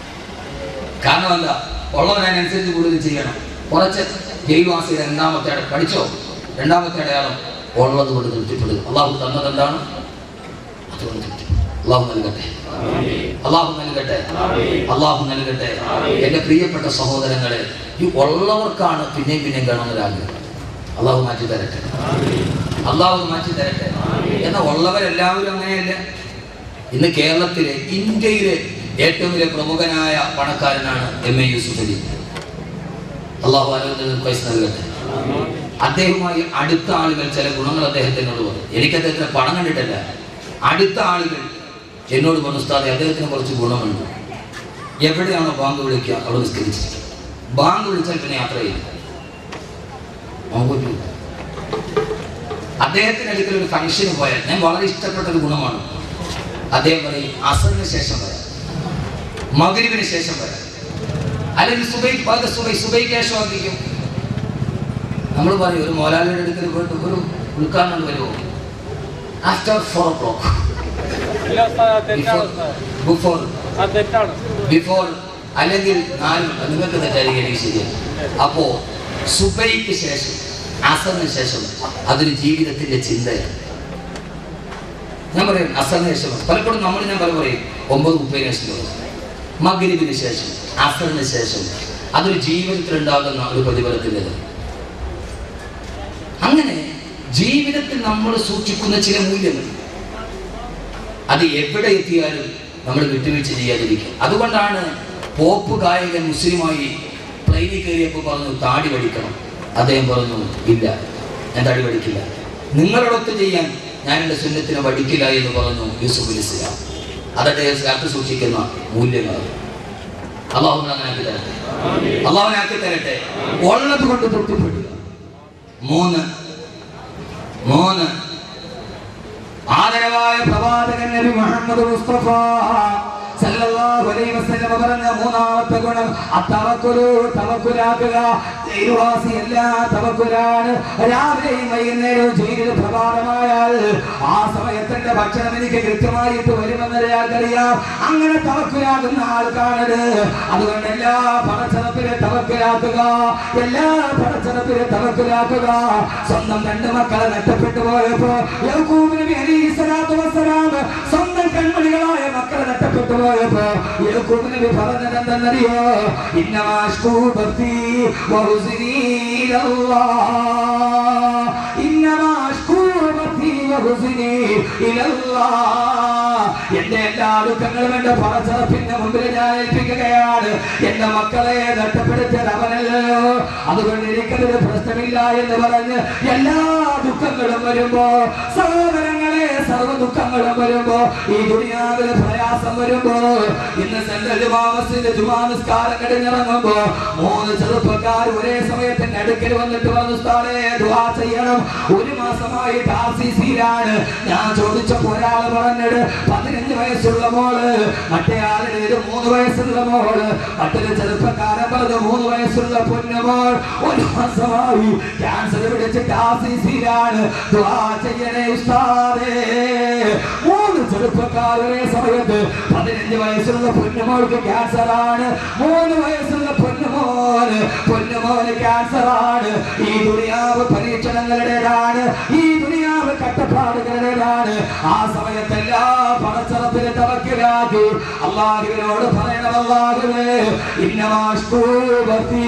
കാരണം എന്താ ഉള്ളവനനുസരിച്ച് കൂടുതൽ ചെയ്യണം കുറച്ച് ജൈവാസിയുടെ രണ്ടാമത്തെ അട- പഠിച്ചോ രണ്ടാമത്തെ അടയാളം ഉള്ളത് കൊണ്ട് തൃപ്തിപ്പെടുക അള്ളാഹു തന്നത് എന്താണ് അതുകൊണ്ട് തൃപ്തിപ്പെടുക അള്ളാഹു നൽകട്ടെ അള്ളാഹു നൽകട്ടെ അള്ളാഹു നൽകട്ടെ എന്റെ പ്രിയപ്പെട്ട സഹോദരങ്ങളെ ഈ ഉള്ളവർക്കാണ് പിന്നെയും പിന്നെയും കാണുന്നൊരാഗ്രഹം അള്ളാഹു മാറ്റി തരട്ടെ അള്ളാഹു മാറ്റി തരട്ടെ എന്നാൽ ഉള്ളവരെല്ലാവരും അങ്ങനെയല്ല ഇന്ന് കേരളത്തിലെ ഇന്ത്യയിലെ ഏറ്റവും വലിയ പ്രമുഖനായ പണക്കാരനാണ് എം എ യൂസുഫ് അലി അള്ളാഹു ആരോഗ്യ പൈസ നൽകട്ടെ അദ്ദേഹവുമായി അടുത്ത ആളുകൾ ചില ഗുണങ്ങൾ അദ്ദേഹത്തിനോട് പറഞ്ഞു എനിക്ക് അദ്ദേഹത്തിന് പണം കണ്ടിട്ടല്ല അടുത്ത ആളുകൾ എന്നോട് പറഞ്ഞു ഉസ്താദെ അദ്ദേഹത്തിന് കുറച്ച് ഗുണമുണ്ട് എവിടെയാണോ ബാങ്ക് വിളിക്കുക അവിടെ നിസ്കരിച്ചിട്ട് ബാങ്ക് വിളിച്ചാൽ പിന്നെ യാത്ര ചെയ്യും നോക്കൂ അദ്ദേഹത്തിന് അടുക്കൽ ഒരു ഫംഗ്ഷന് പോയാൽ ഞാൻ വളരെ ഇഷ്ടപ്പെട്ട ഒരു ഗുണമാണ് അദ്ദേഹം പറയും അസറിന് ശേഷം വരാം മകരിവിന് ശേഷം വരാം അല്ലെങ്കിൽ സുബൈ പകൽ സുബൈ സുബൈക്ക് ശേഷം ആക്കിക്കും നമ്മൾ പറയും ഒരു മോലാലിയുടെ അടുക്കൽ പോയിട്ട് ഒരു ഉൾക്കാരണം വരുമോ ആഫ്റ്റർ ഫോർ ഓ ക്ലോക്ക് ഇല്ല ഉസ്താദ്, അത് തെറ്റാണ് ഉസ്താദ്. ബിഫോർ അത് തെറ്റാണ് ബിഫോർ അല്ലെങ്കിൽ നാല് നിങ്ങൾക്ക് തെറ്റായിരിക്കും എനിക്ക് ശരിയാണ് അപ്പോ സുബൈക്ക് ശേഷം അസറിന് ശേഷം അതൊരു ജീവിതത്തിന്റെ ചിന്തയാണ് ഞാൻ പറയും അസറിന് ശേഷം പലപ്പോഴും നമ്മൾ ഞാൻ പല പറയും ഒമ്പത് മുപ്പതിന് ശേഷം മകരിബിന് ശേഷം അസറിന് ശേഷം അതൊരു ജീവിതത്തിൽ ഉണ്ടാകുന്ന ഒരു പ്രതിഫലത്തിൻ്റെത് അങ്ങനെ ജീവിതത്തിൽ നമ്മൾ സൂക്ഷിക്കുന്ന ചില മൂല്യങ്ങൾ അത് എവിടെ എത്തിയാലും നമ്മൾ വിട്ടുവീഴ്ച ചെയ്യാതിരിക്കും അതുകൊണ്ടാണ് പോപ്പ് ഗായകൻ മുസ്ലിമായി പ്ലെയിനിൽ കയറിയപ്പോൾ പറഞ്ഞു താടി വടിക്കണം അദ്ദേഹം പറഞ്ഞു ഇല്ല ഞാൻ താടി വടിക്കില്ല നിങ്ങളോടൊത്ത് ചെയ്യാൻ ഞാൻ എൻ്റെ സുന്നത്തിനെ വടിക്കില്ല എന്ന് പറഞ്ഞു യൂസുഫ് അലി ഇസ്ലാം അത് അദ്ദേഹം കാത്തു സൂക്ഷിക്കുന്ന മൂല്യങ്ങളാണ് അള്ളാഹുവിനെ അങ്ങനെ ആക്കി തരട്ടെ അള്ളാഹുവിനെ ആക്കി തരട്ടെ ഉള്ളത് കൊണ്ട് തൃപ്തിപ്പെടുക മൂന്ന് മൂന്ന് ആദരവായ പ്രവാചകൻ നബി മുഹമ്മദ് മുസ്തഫ സല്ലല്ലാഹു അലൈഹി വസല്ലം പറഞ്ഞ മൂന്നാമത്തെ ഗുണം അത്തവക്കുലു തവക്കുലാക്കുക ജയിൽവാസി എല്ലാ തവക്കുലാണ് രാവിലെയും വൈകുന്നേരവും ജയിലിൽ പ്രഭാതമായാൽ ആ സമയത്തിന്റെ ഭക്ഷണം എനിക്ക് കൃത്യമായിട്ട് വരുമെന്ന് അയാൾക്കറിയാം അങ്ങനെ തവക്കുലാകുന്ന ആൾക്കാണത് അതുകൊണ്ട് എല്ലാ പണച്ചടപ്പിലെ തവക്കുലാക്കുക എല്ലാ പണച്ചടപ്പിലെ തവക്കുലാക്കുക സ്വന്തം രണ്ട് മക്കളെ നഷ്ടപ്പെട്ടു പോയപ്പോ യഹൂബ് നബി അലൈഹി സ്വലാത്തു വസ്സലാം സ്വന്തം കൺമണികളായ മക്കളെ നഷ്ടപ്പെട്ടു പോയപ്പോ യഹൂബ് നബി പറഞ്ഞത് എന്തെന്നറിയോ ഇന്നമാഷ്കൂ ഭക്തി വഹുസ്നി ഇലല്ലാഹ് ഇന്നമാഷ്കൂ ഭക്തി വഹുസ്നി ഇലല്ലാഹ് എന്റെ എല്ലാ ദുഃഖങ്ങളും എന്റെ പറച്ചറപ്പിന്റെ മുമ്പിൽ ഞാൻ ഏൽപ്പിക്കുകയാണ് എന്റെ മക്കളെ നഷ്ടപ്പെടുത്തിയത് അവനല്ലല്ലോ അതുകൊണ്ട് എനിക്കതൊരു പ്രശ്നമില്ല എന്ന് പറഞ്ഞ് എല്ലാ ദുഃഖങ്ങളും വരുമ്പോ സഹോദരങ്ങളെ സർവ്വ ദുഃഖങ്ങളും വരുമ്പോ ഈ ദുനിയാവില് പ്രയാസം വരുമ്പോ ഇന്ന് സെൻട്രൽ ജുമാ മസ്ജിദ് ജുമാ നിസ്കാരം കഴിഞ്ഞിറങ്ങുമ്പോ മൂന്ന് ചെറുപ്പക്കാർ ഒരേ സമയത്തിന്റെ അടുക്കൽ വന്നിട്ട് പറഞ്ഞു ഉസ്താദേ ദുആ ചെയ്യണം ഒരു മാസമായി ആർ സി സിയിലാണ് ഞാൻ ചോദിച്ചപ്പോ ഒരാൾ പറഞ്ഞത് പതിനഞ്ച് വയസ്സുള്ള മോള് മറ്റേ ആളിന് മൂന്ന് വയസ്സുള്ള മോള് മറ്റൊരു ചെറുപ്പക്കാരൻ പറഞ്ഞു മൂന്ന് വയസ്സുള്ള പൊന്നുമോൾ ഒരു മാസമായി ക്യാൻസർ പിടിച്ചിട്ട് ആർ സി സിയിലാണ് ദുആ ചെയ്യണേ ഉസ്താദേ മൂന്ന് ചെറുപ്പക്കാർ ഒരേ സമയത്ത് പതിനഞ്ച് വയസ്സുള്ള പൊന്നുമോൾക്ക് ക്യാൻസർ ആണ് മൂന്ന് വയസ്സുള്ള പൊന്നുമോന് പൊന്നുമോന് ക്യാൻസർ ആണ് ഈ ദുനിയാവ് പരീക്ഷണങ്ങളുടേതാണ് ഈ ദുനിയാവ് കട്ടപ്പാടുകളുടേതാണ് ആ സമയത്തെല്ലാ പണച്ചറപ്പിന് തവക്കിലാക്കി അള്ളാഹുവിനോട് പറയണം അള്ളാഹുവേ ഇന്നമാഷ്കൂബത്തി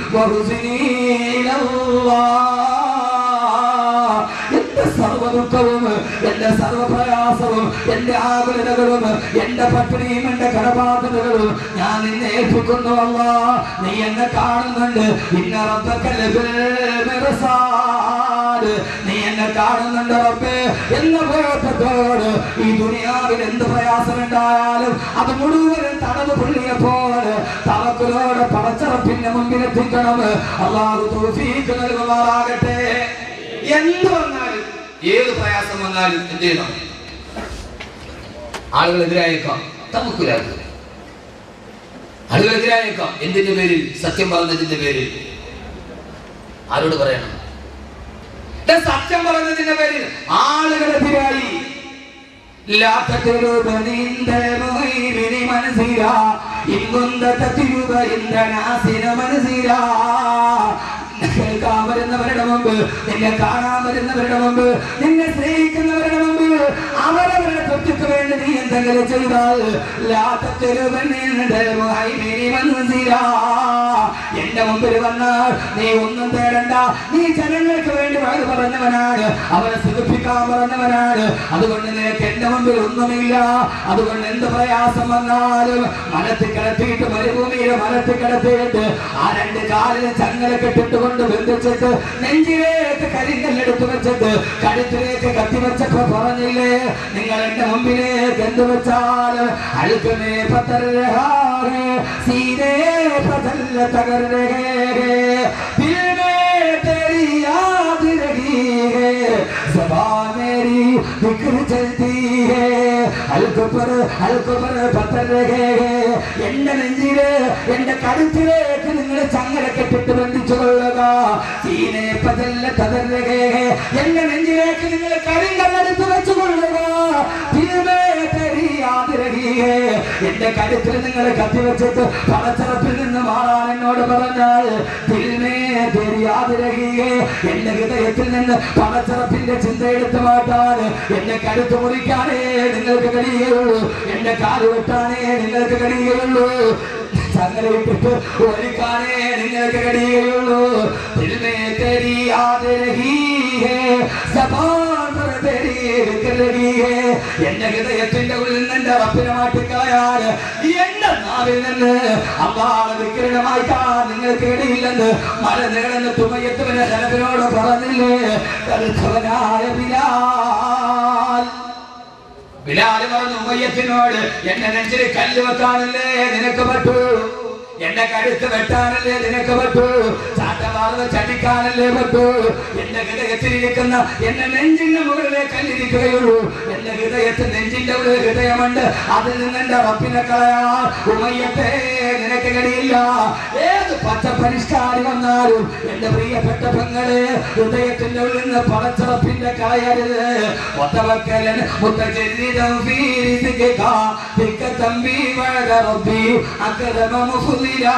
എന്റെ സർവ്വ ദുഃഖവും എന്റെ സർവ്വ പ്രയാസവും എന്റെ ആകുലതകളും എന്റെ പട്ടിണിയും എന്റെ കടബാധ്യതകളും ഞാൻ നിന്നെ ഏൽപ്പിക്കുന്നു അല്ല നീ എന്നെ കാണുന്നുണ്ട് ഇന്ന റബ്ബക്കൽ ബിൽ മിർസാദ്. നീ എന്നെ കാണുന്നുണ്ട് റബ്ബേ എന്ന ബോധത്തോട് ഈ ദുനിയാവിൽ എന്ത് പ്രയാസമുണ്ടായാലും അത് മുഴുവനും തടവ് പുള്ളിയെ പോലെ തവക്കുലോടെ പടച്ചറപ്പിന്റെ മുമ്പിൽ എത്തിക്കണം അള്ളാഹു തൗഫീഖ് നൽകുമാറാകട്ടെ എന്ത് വന്നാലും ഏത് പ്രയാസം വന്നാലും എന്ത് ചെയ്യണം ആളുകൾ എതിരായേക്കാം തവക്കുലാക്കുക ആളുകൾ എതിരായേക്കാം എന്തിന്റെ പേരിൽ സത്യം പറഞ്ഞതിന്റെ പേരിൽ ആരോട് പറയണം ദേ സത്യം പറഞ്ഞതിന്റെ പേരിൽ ആളുകൾ എതിരായി لا تترب عند المهيمن منزلا إن كنت تترب عند ناصر منزلا കേൾക്കാൻ വരുന്നവരുടെ മുമ്പ് നിന്നെ കാണാൻ വരുന്നവരുടെ മുമ്പ് നിന്നെ സ്നേഹിക്കുന്നവരുടെ മുമ്പ് അവരവരുടെ തൊറ്റക്ക് വേണ്ടി നീ എന്തെങ്കിലും ചെയ്താൽ എന്റെ മുമ്പിൽ വന്നാൽ നീ ഒന്നും തേടണ്ട നീ ജനങ്ങൾക്ക് വേണ്ടി വഴി പറഞ്ഞവനാണ് അവരെ സുഖിപ്പിക്കാൻ പറഞ്ഞവനാണ് അതുകൊണ്ട് നിനക്ക് എന്റെ മുമ്പിൽ ഒന്നുമില്ല അതുകൊണ്ട് എന്ത് പ്രയാസം വന്നാലും മനത്തിൽ കിടത്തിയിട്ട് മരുഭൂമിയിൽ മനത്തിൽ കിടത്തിയിട്ട് ആ രണ്ട് കാലിൽ ചങ്ങല കെട്ടിട്ട് കൊണ്ട് ബന്ധിച്ചിട്ട് നെഞ്ചിലേക്ക് കരിങ്കല്ലെടുത്ത് വെച്ചിട്ട് കഴുത്തിലേക്ക് കത്തി വെച്ചപ്പോ പറഞ്ഞില്ലേ നിങ്ങൾ എന്റെ മുമ്പിലേക്ക് എന്ത് വെച്ചാൽ അഴുക്കമേ പത്തരഹാറേ സീനേ പതല്ല തകർരേ ദിൽമേ तेरी याद रही है जबान मेरी जिक्र चलती है हल्क पर हल्क पर पत्थर रहे എന്റെ നെഞ്ചില് എന്റെ കഴുത്തിലേക്ക് നിങ്ങൾ ചങ്ങല കെട്ടിട്ട് ബന്ധിച്ചു കൊള്ളുക സീനെ പതല്ല തതർരകേ എന്റെ നെഞ്ചിലേക്ക് നിങ്ങൾ കരിങ്കല്ലെടുത്ത് വെച്ചു കൊള്ളുക ദിൽമേ തെരി യാദ് രഹി ഹേ. എന്റെ കഴുത്തിൽ നിങ്ങൾ കത്തി വെച്ചിട്ട് പടച്ചറപ്പിൽ നിന്ന് മാറാൻ എന്നോട് പറഞ്ഞാൽ ദിൽമേ തെരി യാദ് രഹി ഹേ. എന്റെ ഹൃദയത്തിൽ നിന്ന് പടച്ചറപ്പിന്റെ ചിന്ത എടുത്തു മാറ്റാൻ എന്നെ കഴുത്ത് മുറിക്കാനേ നിങ്ങൾക്ക് കഴിയുള്ളൂ എന്റെ കാല് വെട്ടാനേ നിങ്ങൾക്ക് കഴിയുള്ളൂ ചങ്ങലയിട്ടിട്ട് ഒരുക്കാനേ നിങ്ങൾക്ക് കഴിയുള്ളൂ ദിൽമേ തെരി യാദ് രഹി ഹേ. സബാൻ पर तेरी जिक्र लगी है. എന്റെ ഹൃദയത്തിന്റെ ഉള്ളിൽ നിന്ന് എന്റെ റബ്ബിനെ മാറ്റിക്കളയാൻ എന്റെ നാവിൽ നിന്ന് അമ്പാളെ വിക്രീണം വായിക്കാൻ നിങ്ങൾക്ക് ഇടയില്ലെന്ന് മല നീളുന്ന തുമയത്തുവിനെ ജനവിനോട് പറഞ്ഞില്ലേ കരുത്തവനായ ബിലാൽ ബിലാല് പറഞ്ഞു ഉമയ്യത്തിനോട് എന്റെ നെഞ്ചിൽ കല്ല് വെക്കാനല്ലേ നിനക്ക് പറ്റൂ എന്റെ കഴുത്ത് വെട്ടാനല്ലേ നിനക്ക് പറ്റൂ ചാട്ടവാർന്ന് ചടിക്കാനല്ലേ പറ്റൂ എന്റെ ഹൃദയത്തിലിരിക്കുന്ന എന്റെ നെഞ്ചിന്റെ മുകളിലെ കല്ലിരിക്കുകയുള്ളൂ എന്റെ ഹൃദയത്തിൽ നെഞ്ചിന്റെ ഒരു ഹൃദയമുണ്ട് അതിൽ നിന്ന് എന്റെ റപ്പിനെ കളയാ ഉമയ്യത്തെ നിനക്ക് കഴിയില്ല ഏത് പച്ച പരിഷ്കാരി വന്നാലും എന്റെ പ്രിയപ്പെട്ട പെങ്ങളെ ഹൃദയത്തിന്റെ ഉള്ളിൽ നിന്ന് പടച്ചറപ്പിന്റെ കളയരുത് وتوكلا متجردا في رزقك تلك تنبي بعد ربي أكرم مفضلا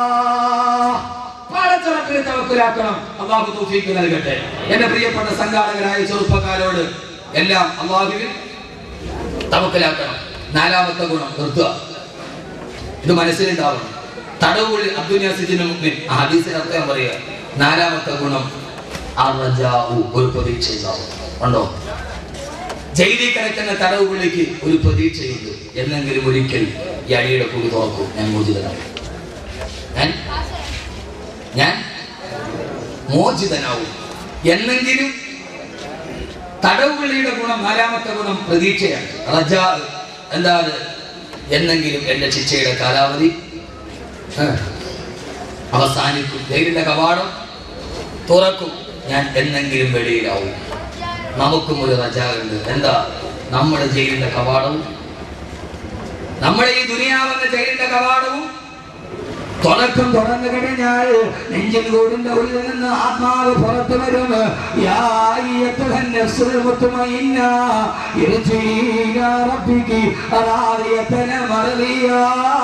പടച്ചറപ്പിനെ തവക്കുലാക്കണം അള്ളാഹു തൗഫീഖ് നൽകട്ടെ എന്റെ പ്രിയപ്പെട്ട സംഘാടകരായ ചെറുപ്പക്കാരോട് എല്ലാം അള്ളാഹുവിൽ തവക്കലാക്കണം നാലാമത്തെ ഗുണം നിർത്തുക ഇത് മനസ്സിലുണ്ടാവണം തടവുള്ളിൽ അബ്ദുനിയാസിജിന് മുമ്പിൽ ഹദീസിന് അർത്ഥം പറയുക നാലാമത്തെ ഗുണം അർജാഉ ഒരു പ്രതീക്ഷ ഉണ്ടാവും ഉണ്ടോ ജയിലിൽ കിടക്കുന്ന തടവുകളിലേക്ക് ഒരു പ്രതീക്ഷയുണ്ട് എന്നെങ്കിലും ഒരിക്കൽ ഈ അടിയുടെ കൂടി തുറക്കും ഞാൻ മോചിതനാവും ഞാൻ ഞാൻ മോചിതനാവും എന്നെങ്കിലും തടവുകളിയുടെ ഗുണം നാലാമത്തെ ഗുണം പ്രതീക്ഷയാണ് റജാ എന്താ അത് എന്നെങ്കിലും എന്റെ ശിക്ഷയുടെ കാലാവധി ആ, അവസാനിക്കും ജയിലിന്റെ കവാടം തുറക്കും ഞാൻ എന്നെങ്കിലും വെളിയിലാവും നമുക്കും ഒരു റജാവുണ്ട് എന്താ നമ്മുടെ ജയിലിന്റെ കവാടവും നമ്മുടെ ഈ ദുനിയാവെന്ന ജയിലിന്റെ കവാടവും തുറക്കം തുറന്നു കഴിഞ്ഞാൽ നെഞ്ചിൻ കൂടിന്റെ ഉള്ളിൽ നിന്ന് ആത്മാവ് പുറത്തു വരും യാ അയ്യത്തുഹൻ നഫ്സുൽ മുത്മഇന്ന ഇർജി ഇലാ റബ്ബികി റാദിയതൻ മർദിയാ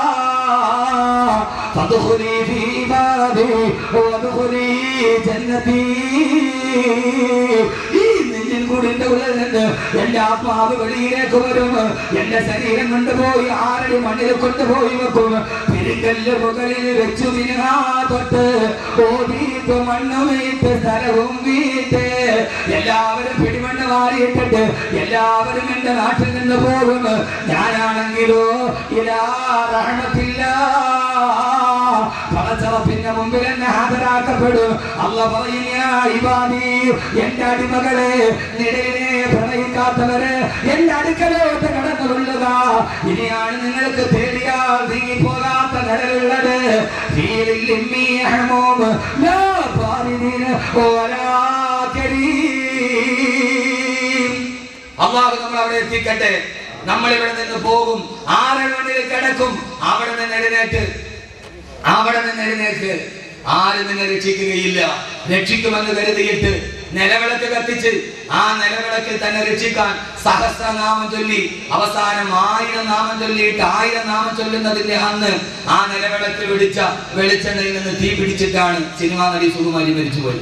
ഫദ്ഖുലി ഫീ ഇബാദി വദ്ഖുലി ജന്നതി ഈ നെഞ്ചിൻ കൂടിന്റെ ഉള്ളിൽ നിന്ന് എന്റെ ആത്മാവ് വെളിയിലേക്ക് വരും എന്റെ ശരീരം കൊണ്ടുപോയി ആരടി മണ്ണിൽ കൊണ്ടുപോയി വെക്കും പെരുങ്കല്ല് മുകളിൽ വെച്ചു വിനാതൊട്ട് ഓടിയിട്ട് മണ്ണ് വീട്ട് സ്ഥലവും വീട്ട് എല്ലാവരും പിടിമണ്ണ് മാറിയിട്ടിട്ട് എല്ലാവരും എന്റെ നാട്ടിൽ നിന്ന് പോകും ഞാനാണെങ്കിലോ ഇലാ റഹ്മത്തില്ല പടച്ചറപ്പിന്റെ മുമ്പിൽ എന്നെ ഹാജരാക്കപ്പെടും അല്ല പറയും "യാ ഇബാദി, എന്റെ അടിമകളെ നിഴലിനെ പ്രണയിക്കാത്തവര് എന്റെ അടുക്കലോട്ട് കടന്നു കൊള്ളുക ഇനിയാണ് നിങ്ങൾക്ക് തേടിയാൽ നീങ്ങിപ്പോകാത്ത നിഴലുള്ളത് ഫീലിൽ ഇമ്മി അഹ്മൂം, ലാ ബാരിദിൻ വലാ കരീം. അള്ളാഹു നമ്മൾ അവിടെ എത്തിക്കട്ടെ നമ്മൾ ഇവിടെ നിന്ന് പോകും ആറര മണിയിൽ കിടക്കും അവിടെ നിന്ന് എഴുന്നേറ്റ് അവിടെ നിന്ന് എഴുന്നേറ്റ് ആരും നിന്നെ രക്ഷിക്കുകയില്ല രക്ഷിക്കുമെന്ന് കരുതിയിട്ട് നിലവിളക്ക് കത്തിച്ച് ആ നിലവിളക്കിൽ തന്നെ രക്ഷിക്കാൻ സഹസ്രനാമം ചൊല്ലി അവസാനം ആയിരം നാമം ചൊല്ലിയിട്ട് ആയിരം നാമം ചൊല്ലുന്നതിന്റെ അന്ന് ആ നിലവിളക്കിൽ പിടിച്ച വെളിച്ചെണ്ണയിൽ നിന്ന് തീ പിടിച്ചിട്ടാണ് സിനിമാ നടി സുകുമാരി മരിച്ചുപോയത്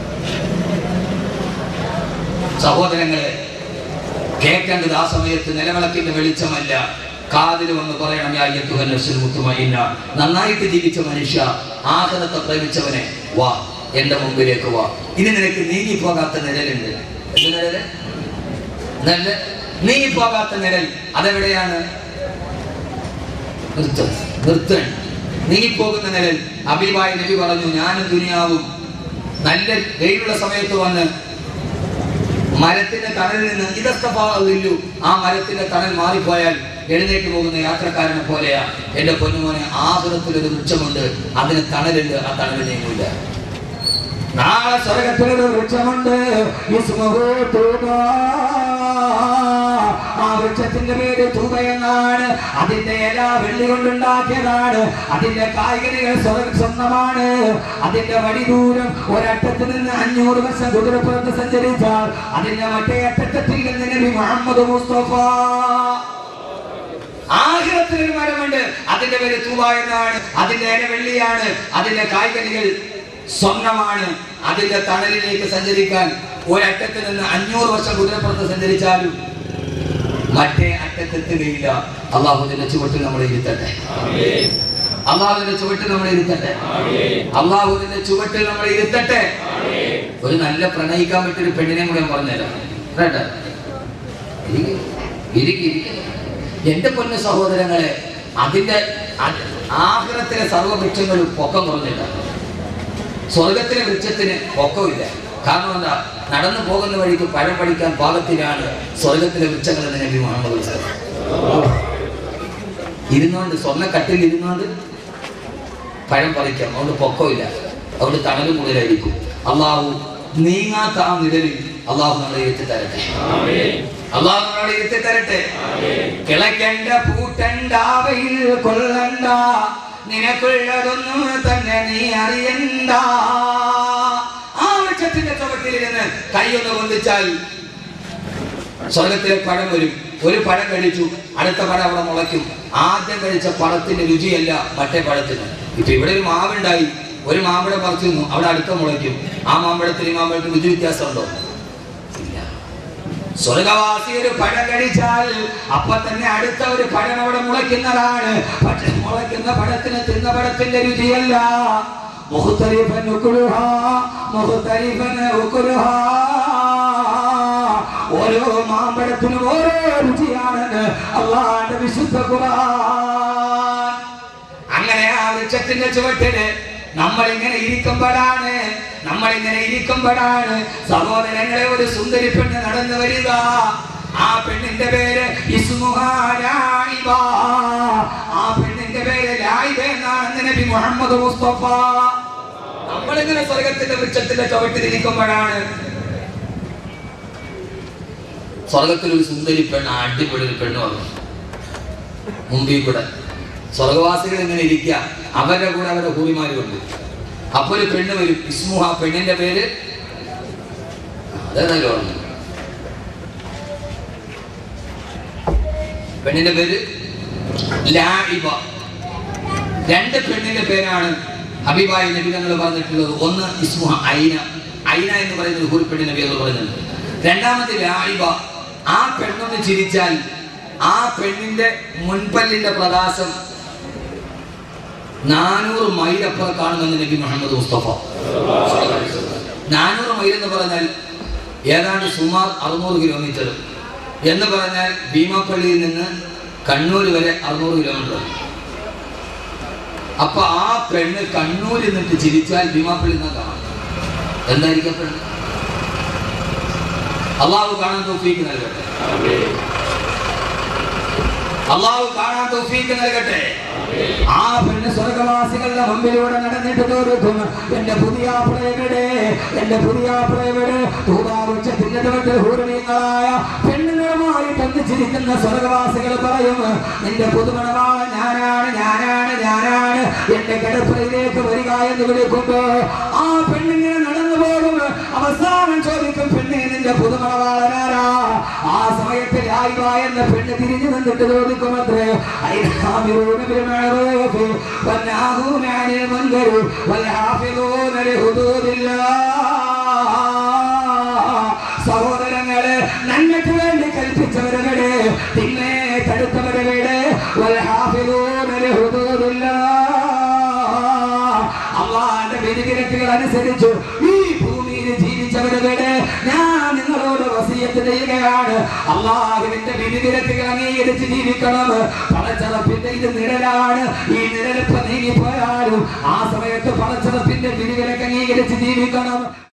സഹോദരങ്ങളെ കേൾക്കേണ്ടത് ആ സമയത്ത് നിലവിളക്കിന്റെ വെളിച്ചമല്ല കാതിൽ വന്ന് പറയണം യാ അയ്യത്തുഹൽ നഫ്സുൽ മുത്മഇന്ന നന്നായിട്ട് ജീവിച്ച മനുഷ്യ ആഹ്റത്തെ പ്രേമിച്ചവനെ വാ എന്റെ മുമ്പിലേക്ക് വാ ഇനി നിനക്ക് നീങ്ങി പോകാത്ത നിഴലുണ്ട് എന്ത് നിഴല് നല്ല നീങ്ങി പോകാത്ത നിഴൽ അതെവിടെയാണ് നിർത്തൻ നിർത്തൻ നീങ്ങിപ്പോകുന്ന നിഴൽ അബീബായി നബി പറഞ്ഞു ഞാനും ദുനിയാവും നല്ല വെയിലുള്ള സമയത്ത് വന്ന് മരത്തിന്റെ തണലിൽ നിന്ന് ഇതസ്തഫാവില്ലു ആ മരത്തിന്റെ തണൽ മാറിപ്പോയാൽ എഴുന്നേറ്റ് പോകുന്ന യാത്രക്കാരനെ പോലെയാ എന്റെ പൊന്നുമോനെ ആസുരത്തിൽ ഒരു വൃക്ഷമുണ്ട് അതിന് തണലുണ്ട് ആ തണൽ നീങ്ങൂല നാളെ സ്വർഗത്തിലൊരു വൃക്ഷമുണ്ട് ഇസ്മുഹു തൂബ. ആ വൃക്ഷത്തിന്റെ പേര് തൂബ എന്നാണ് അതിന്റെ ഇല വെള്ളി കൊണ്ടുണ്ടാക്കിയതാണ് അതിന്റെ കായ്കനികൾ സ്വർഗ സ്വന്തമാണ് അതിന്റെ വടി ദൂരം ഒരറ്റത്ത് നിന്ന് അഞ്ഞൂറ് വർഷം കുതിരപ്പുറത്ത് സഞ്ചരിച്ചാൽ അതിന്റെ മറ്റേ അറ്റത്തെത്തിൽ നിന്ന് നബി മുഹമ്മദ് മുസ്തഫ ആഗ്രഹത്തിലൊരു മരമുണ്ട് അതിന്റെ പേര് തൂവ എന്നാണ് അതിന്റെ ഇല വെള്ളിയാണ് അതിന്റെ കായ്കനികൾ സ്വർണമാണ് അതിന്റെ തണലിലേക്ക് സഞ്ചരിക്കാൻ ഒരറ്റത്ത് നിന്ന് അഞ്ഞൂറ് വർഷം കുതിരപ്പുറത്ത് സഞ്ചരിച്ചാലും മറ്റേ അറ്റത്തെത്തുകയില്ല അള്ളാഹുദിന്റെ ചുവട്ടിൽ നമ്മളെ ഇരുത്തട്ടെ അള്ളാഹുവിന്റെ ചുവട്ടിൽ നമ്മളെ ഇരുത്തട്ടെ അള്ളാഹുവിന്റെ ചുവട്ടിൽ നമ്മളെ ഇരുത്തട്ടെ ഒരു നല്ല പ്രണയിക്കാൻ പറ്റിയ ഒരു പെണ്ണിനെ കൂടെ ഞാൻ പറഞ്ഞുതരാം കേട്ടോ ഇരിക്ക്, ഇരിക്ക്, ഇരിക്ക്. എന്റെ പൊന്നു സഹോദരങ്ങളെ അതിന്റെ അത് ആഗ്രഹത്തിലെ സർവവൃക്ഷങ്ങളും പൊക്കം കുറഞ്ഞില്ല സ്വർഗത്തിലെ വൃക്ഷത്തിന് പൊക്കമില്ല കാരണം എന്താ നടന്നു പോകുന്ന വഴിക്ക് പഴം പഠിക്കാൻ പാകത്തിലാണ് സ്വർഗത്തിലെ വൃക്ഷങ്ങൾ എന്ന് നബി മുഹമ്മദ് മുസ്തഫ. ഇരുന്നുകൊണ്ട് സ്വർണ്ണക്കട്ടിൽ ഇരുന്നുകൊണ്ട് പഴം പറിക്കാം അതുകൊണ്ട് പൊക്കമില്ല അതുകൊണ്ട് തണലും കൂടുതലായിരിക്കും അള്ളാഹു നീങ്ങാത്ത ആ നിഴലിൽ അള്ളാഹു നമ്മളെ എത്തി തരട്ടെ അള്ളാഹു നമ്മളെ എത്തി തരട്ടെ കിളയ്ക്കണ്ട പൂട്ടണ്ട വെയിൽ കൊള്ളണ്ട നിനക്കുള്ളതൊന്നും തന്നെ നീ അറിയണ്ട ആ വൃക്ഷത്തിന്റെ ചുവട്ടിലിരുന്ന് കൈയൊന്ന് കൊണ്ടിച്ചാൽ സ്വർഗത്തിലെ പഴം വരും ഒരു പഴം കഴിച്ചു അടുത്ത പഴം അവിടെ മുളയ്ക്കും ആദ്യം കഴിച്ച പഴത്തിന്റെ രുചിയല്ല മറ്റേ പഴത്തിന് ഇപ്പൊ ഇവിടെ ഒരു മാവുണ്ടായി ഒരു മാമ്പഴം പറിച്ചു നിന്നു അവിടെ അടുത്ത മുളയ്ക്കും ആ മാമ്പഴത്തിന് ഈ മാമ്പഴത്തിന് രുചി വ്യത്യാസമുണ്ടോ ഇല്ല സ്വർഗവാസി ഒരു പഴം കഴിച്ചാൽ അപ്പൊ തന്നെ അടുത്ത ഒരു പഴം അവിടെ മുളയ്ക്കുന്നതാണ് പക്ഷെ മുളയ്ക്കുന്ന പഴത്തിന് തിന്ന പഴത്തിന്റെ രുചിയല്ല മുഖത്തരിഫൻ ഉക്കുലുഹാ, മുഖത്തരിഫൻ ഉക്കുലുഹാ. ഓരോ മാമ്പഴത്തിനും ഓരോ രുചിയാണെന്ന് അള്ളാന്റെ വിശുദ്ധ ഖുർആൻ അങ്ങനെ ആ വൃക്ഷത്തിന്റെ ചുവട്ടില് നമ്മൾ ഇങ്ങനെ ഇരിക്കുമ്പോഴാണ് നമ്മൾ ഇങ്ങനെ ഇരിക്കുമ്പോഴാണ് സഹോദരങ്ങളെ ഒരു സുന്ദരി പെണ്ണ് നടന്നു വരിക ആ പെണ്ണിന്റെ പേര് ഇസ്മുഹാ ലായിബ. ആ പെണ്ണിന്റെ പേര് ലായിബ എന്നാണ് നബി മുഹമ്മദ് മുസ്തഫ നമ്മളിങ്ങനെ സ്വർഗത്തിന്റെ വൃക്ഷത്തിന്റെ ചുവട്ടിലിരിക്കുമ്പോഴാണ് സ്വർഗത്തിൽ ഒരു സുന്ദരി പെണ്ണ് അടിപൊളി ഒരു പെണ്ണ് വന്നു മുമ്പിൽ കൂടെ സ്വർഗവാസികൾ ഇങ്ങനെ ഇരിക്കുക അവരുടെ കൂടെ അവരുടെ ഹൂറിമാരുണ്ട് അപ്പൊ ഒരു പെണ്ണ് വരും ഇസ്മുഹ പെണ്ണിന്റെ പേര് അതേതായാലും ഓർമ്മ പെണ്ണിന്റെ പേര് ലായിബ രണ്ട് പെണ്ണിന്റെ പേരാണ് ഹബീബായ നബി തങ്ങൾ പറഞ്ഞിട്ടുള്ളത് ഒന്ന് ഇസ്മുഹ ഐന ഐന എന്ന് പറയുന്ന ഒരു പെണ്ണിന്റെ പേര് പറയുന്നുണ്ട് രണ്ടാമത്തെ ലായിബ ആ പെണ്ണൊന്ന് ചിരിച്ചാൽ ആ പെണ്ണിന്റെ മുൻപല്ലിന്റെ പ്രകാശം നാനൂറ് മൈൽ അപ്പുറം കാണുമെന്ന് നബി മുഹമ്മദ് മുസ്തഫ നാനൂറ് മൈൽ എന്ന് പറഞ്ഞാൽ ഏതാണ്ട് സുമാർ അറുന്നൂറ് കിലോമീറ്റർ എന്ന് പറഞ്ഞാൽ ഭീമാപ്പള്ളിയിൽ നിന്ന് കണ്ണൂർ വരെ അറുന്നൂറ് കിലോമീറ്റർ അപ്പൊ ആ പെണ്ണ് കണ്ണൂരിൽ നിന്നിട്ട് ചിരിച്ചാൽ ഭീമാപ്പള്ളി നിന്ന് കാണാം എന്തായിരിക്കും ആ പെണ്ണ് അള്ളാഹു കാണാൻ തോഫീക്ക് നൽകട്ടെ അള്ളാഹു കാണാൻ തോഫീക്ക് നൽകട്ടെ ആ പെണ്ണ് സ്വർഗവാസികളുടെ മുമ്പിലൂടെ നടന്നിട്ട് തോന്നിക്കും എന്റെ പുതിയ പ്രയവിടെ എന്റെ പുതിയ പ്രയവിടെ തൂതാവൃക്ഷത്തിന്റെ ചുവട്ടിൽ ഹൂരണീയങ്ങളായ പെണ്ണുങ്ങളുമായി തന്നിച്ചിരിക്കുന്ന സ്വർഗവാസികൾ പറയും നിന്റെ പുതുമണവാള ഞാനാണ് ഞാനാണ് ഞാനാണ് എന്റെ കിടപ്പയിലേക്ക് വരിക എന്ന് വിളിക്കുമ്പോ ആ പെണ്ണിങ്ങനെ നടന്നു പോകും അവസാനം ചോദിക്കും പെണ്ണെ നിന്റെ പുതുമണവാളനാരാ ആ സമയത്ത് രായിവ എന്ന പെണ്ണ് തിരിഞ്ഞു നിന്നിട്ട് ചോദിക്കുമത്രേ അയ്യാമിറൂന بالمعروف والناهون عن المنكر والحافظون لحدود الله സഹോദരങ്ങളെ നന്മയ്ക്ക് വേണ്ടി കൽപ്പിച്ചവരുടെ തിന്മേ തടുത്തവരുടെ والحافظون لحدود الله അള്ളാന്റെ വിധിവിലക്കുകൾ അനുസരിച്ചു ഈ ഭൂമിയിൽ ജീവിച്ചവരുടെ ഞാൻ നിങ്ങളോട് വസീയത്ത് ചെയ്യുകയാണ് അള്ളാഹുവിന്റെ വിധിവിലക്കുകൾ അംഗീകരിച്ച് ജീവിക്കണം പടച്ചറപ്പിന്റെ ഇത് നിഴലാണ് ഈ നിഴലിപ്പ് നീങ്ങിപ്പോയാലും ആ സമയത്ത് പടച്ചറപ്പിന്റെ വിധിവിലക്ക് അംഗീകരിച്ച് ജീവിക്കണം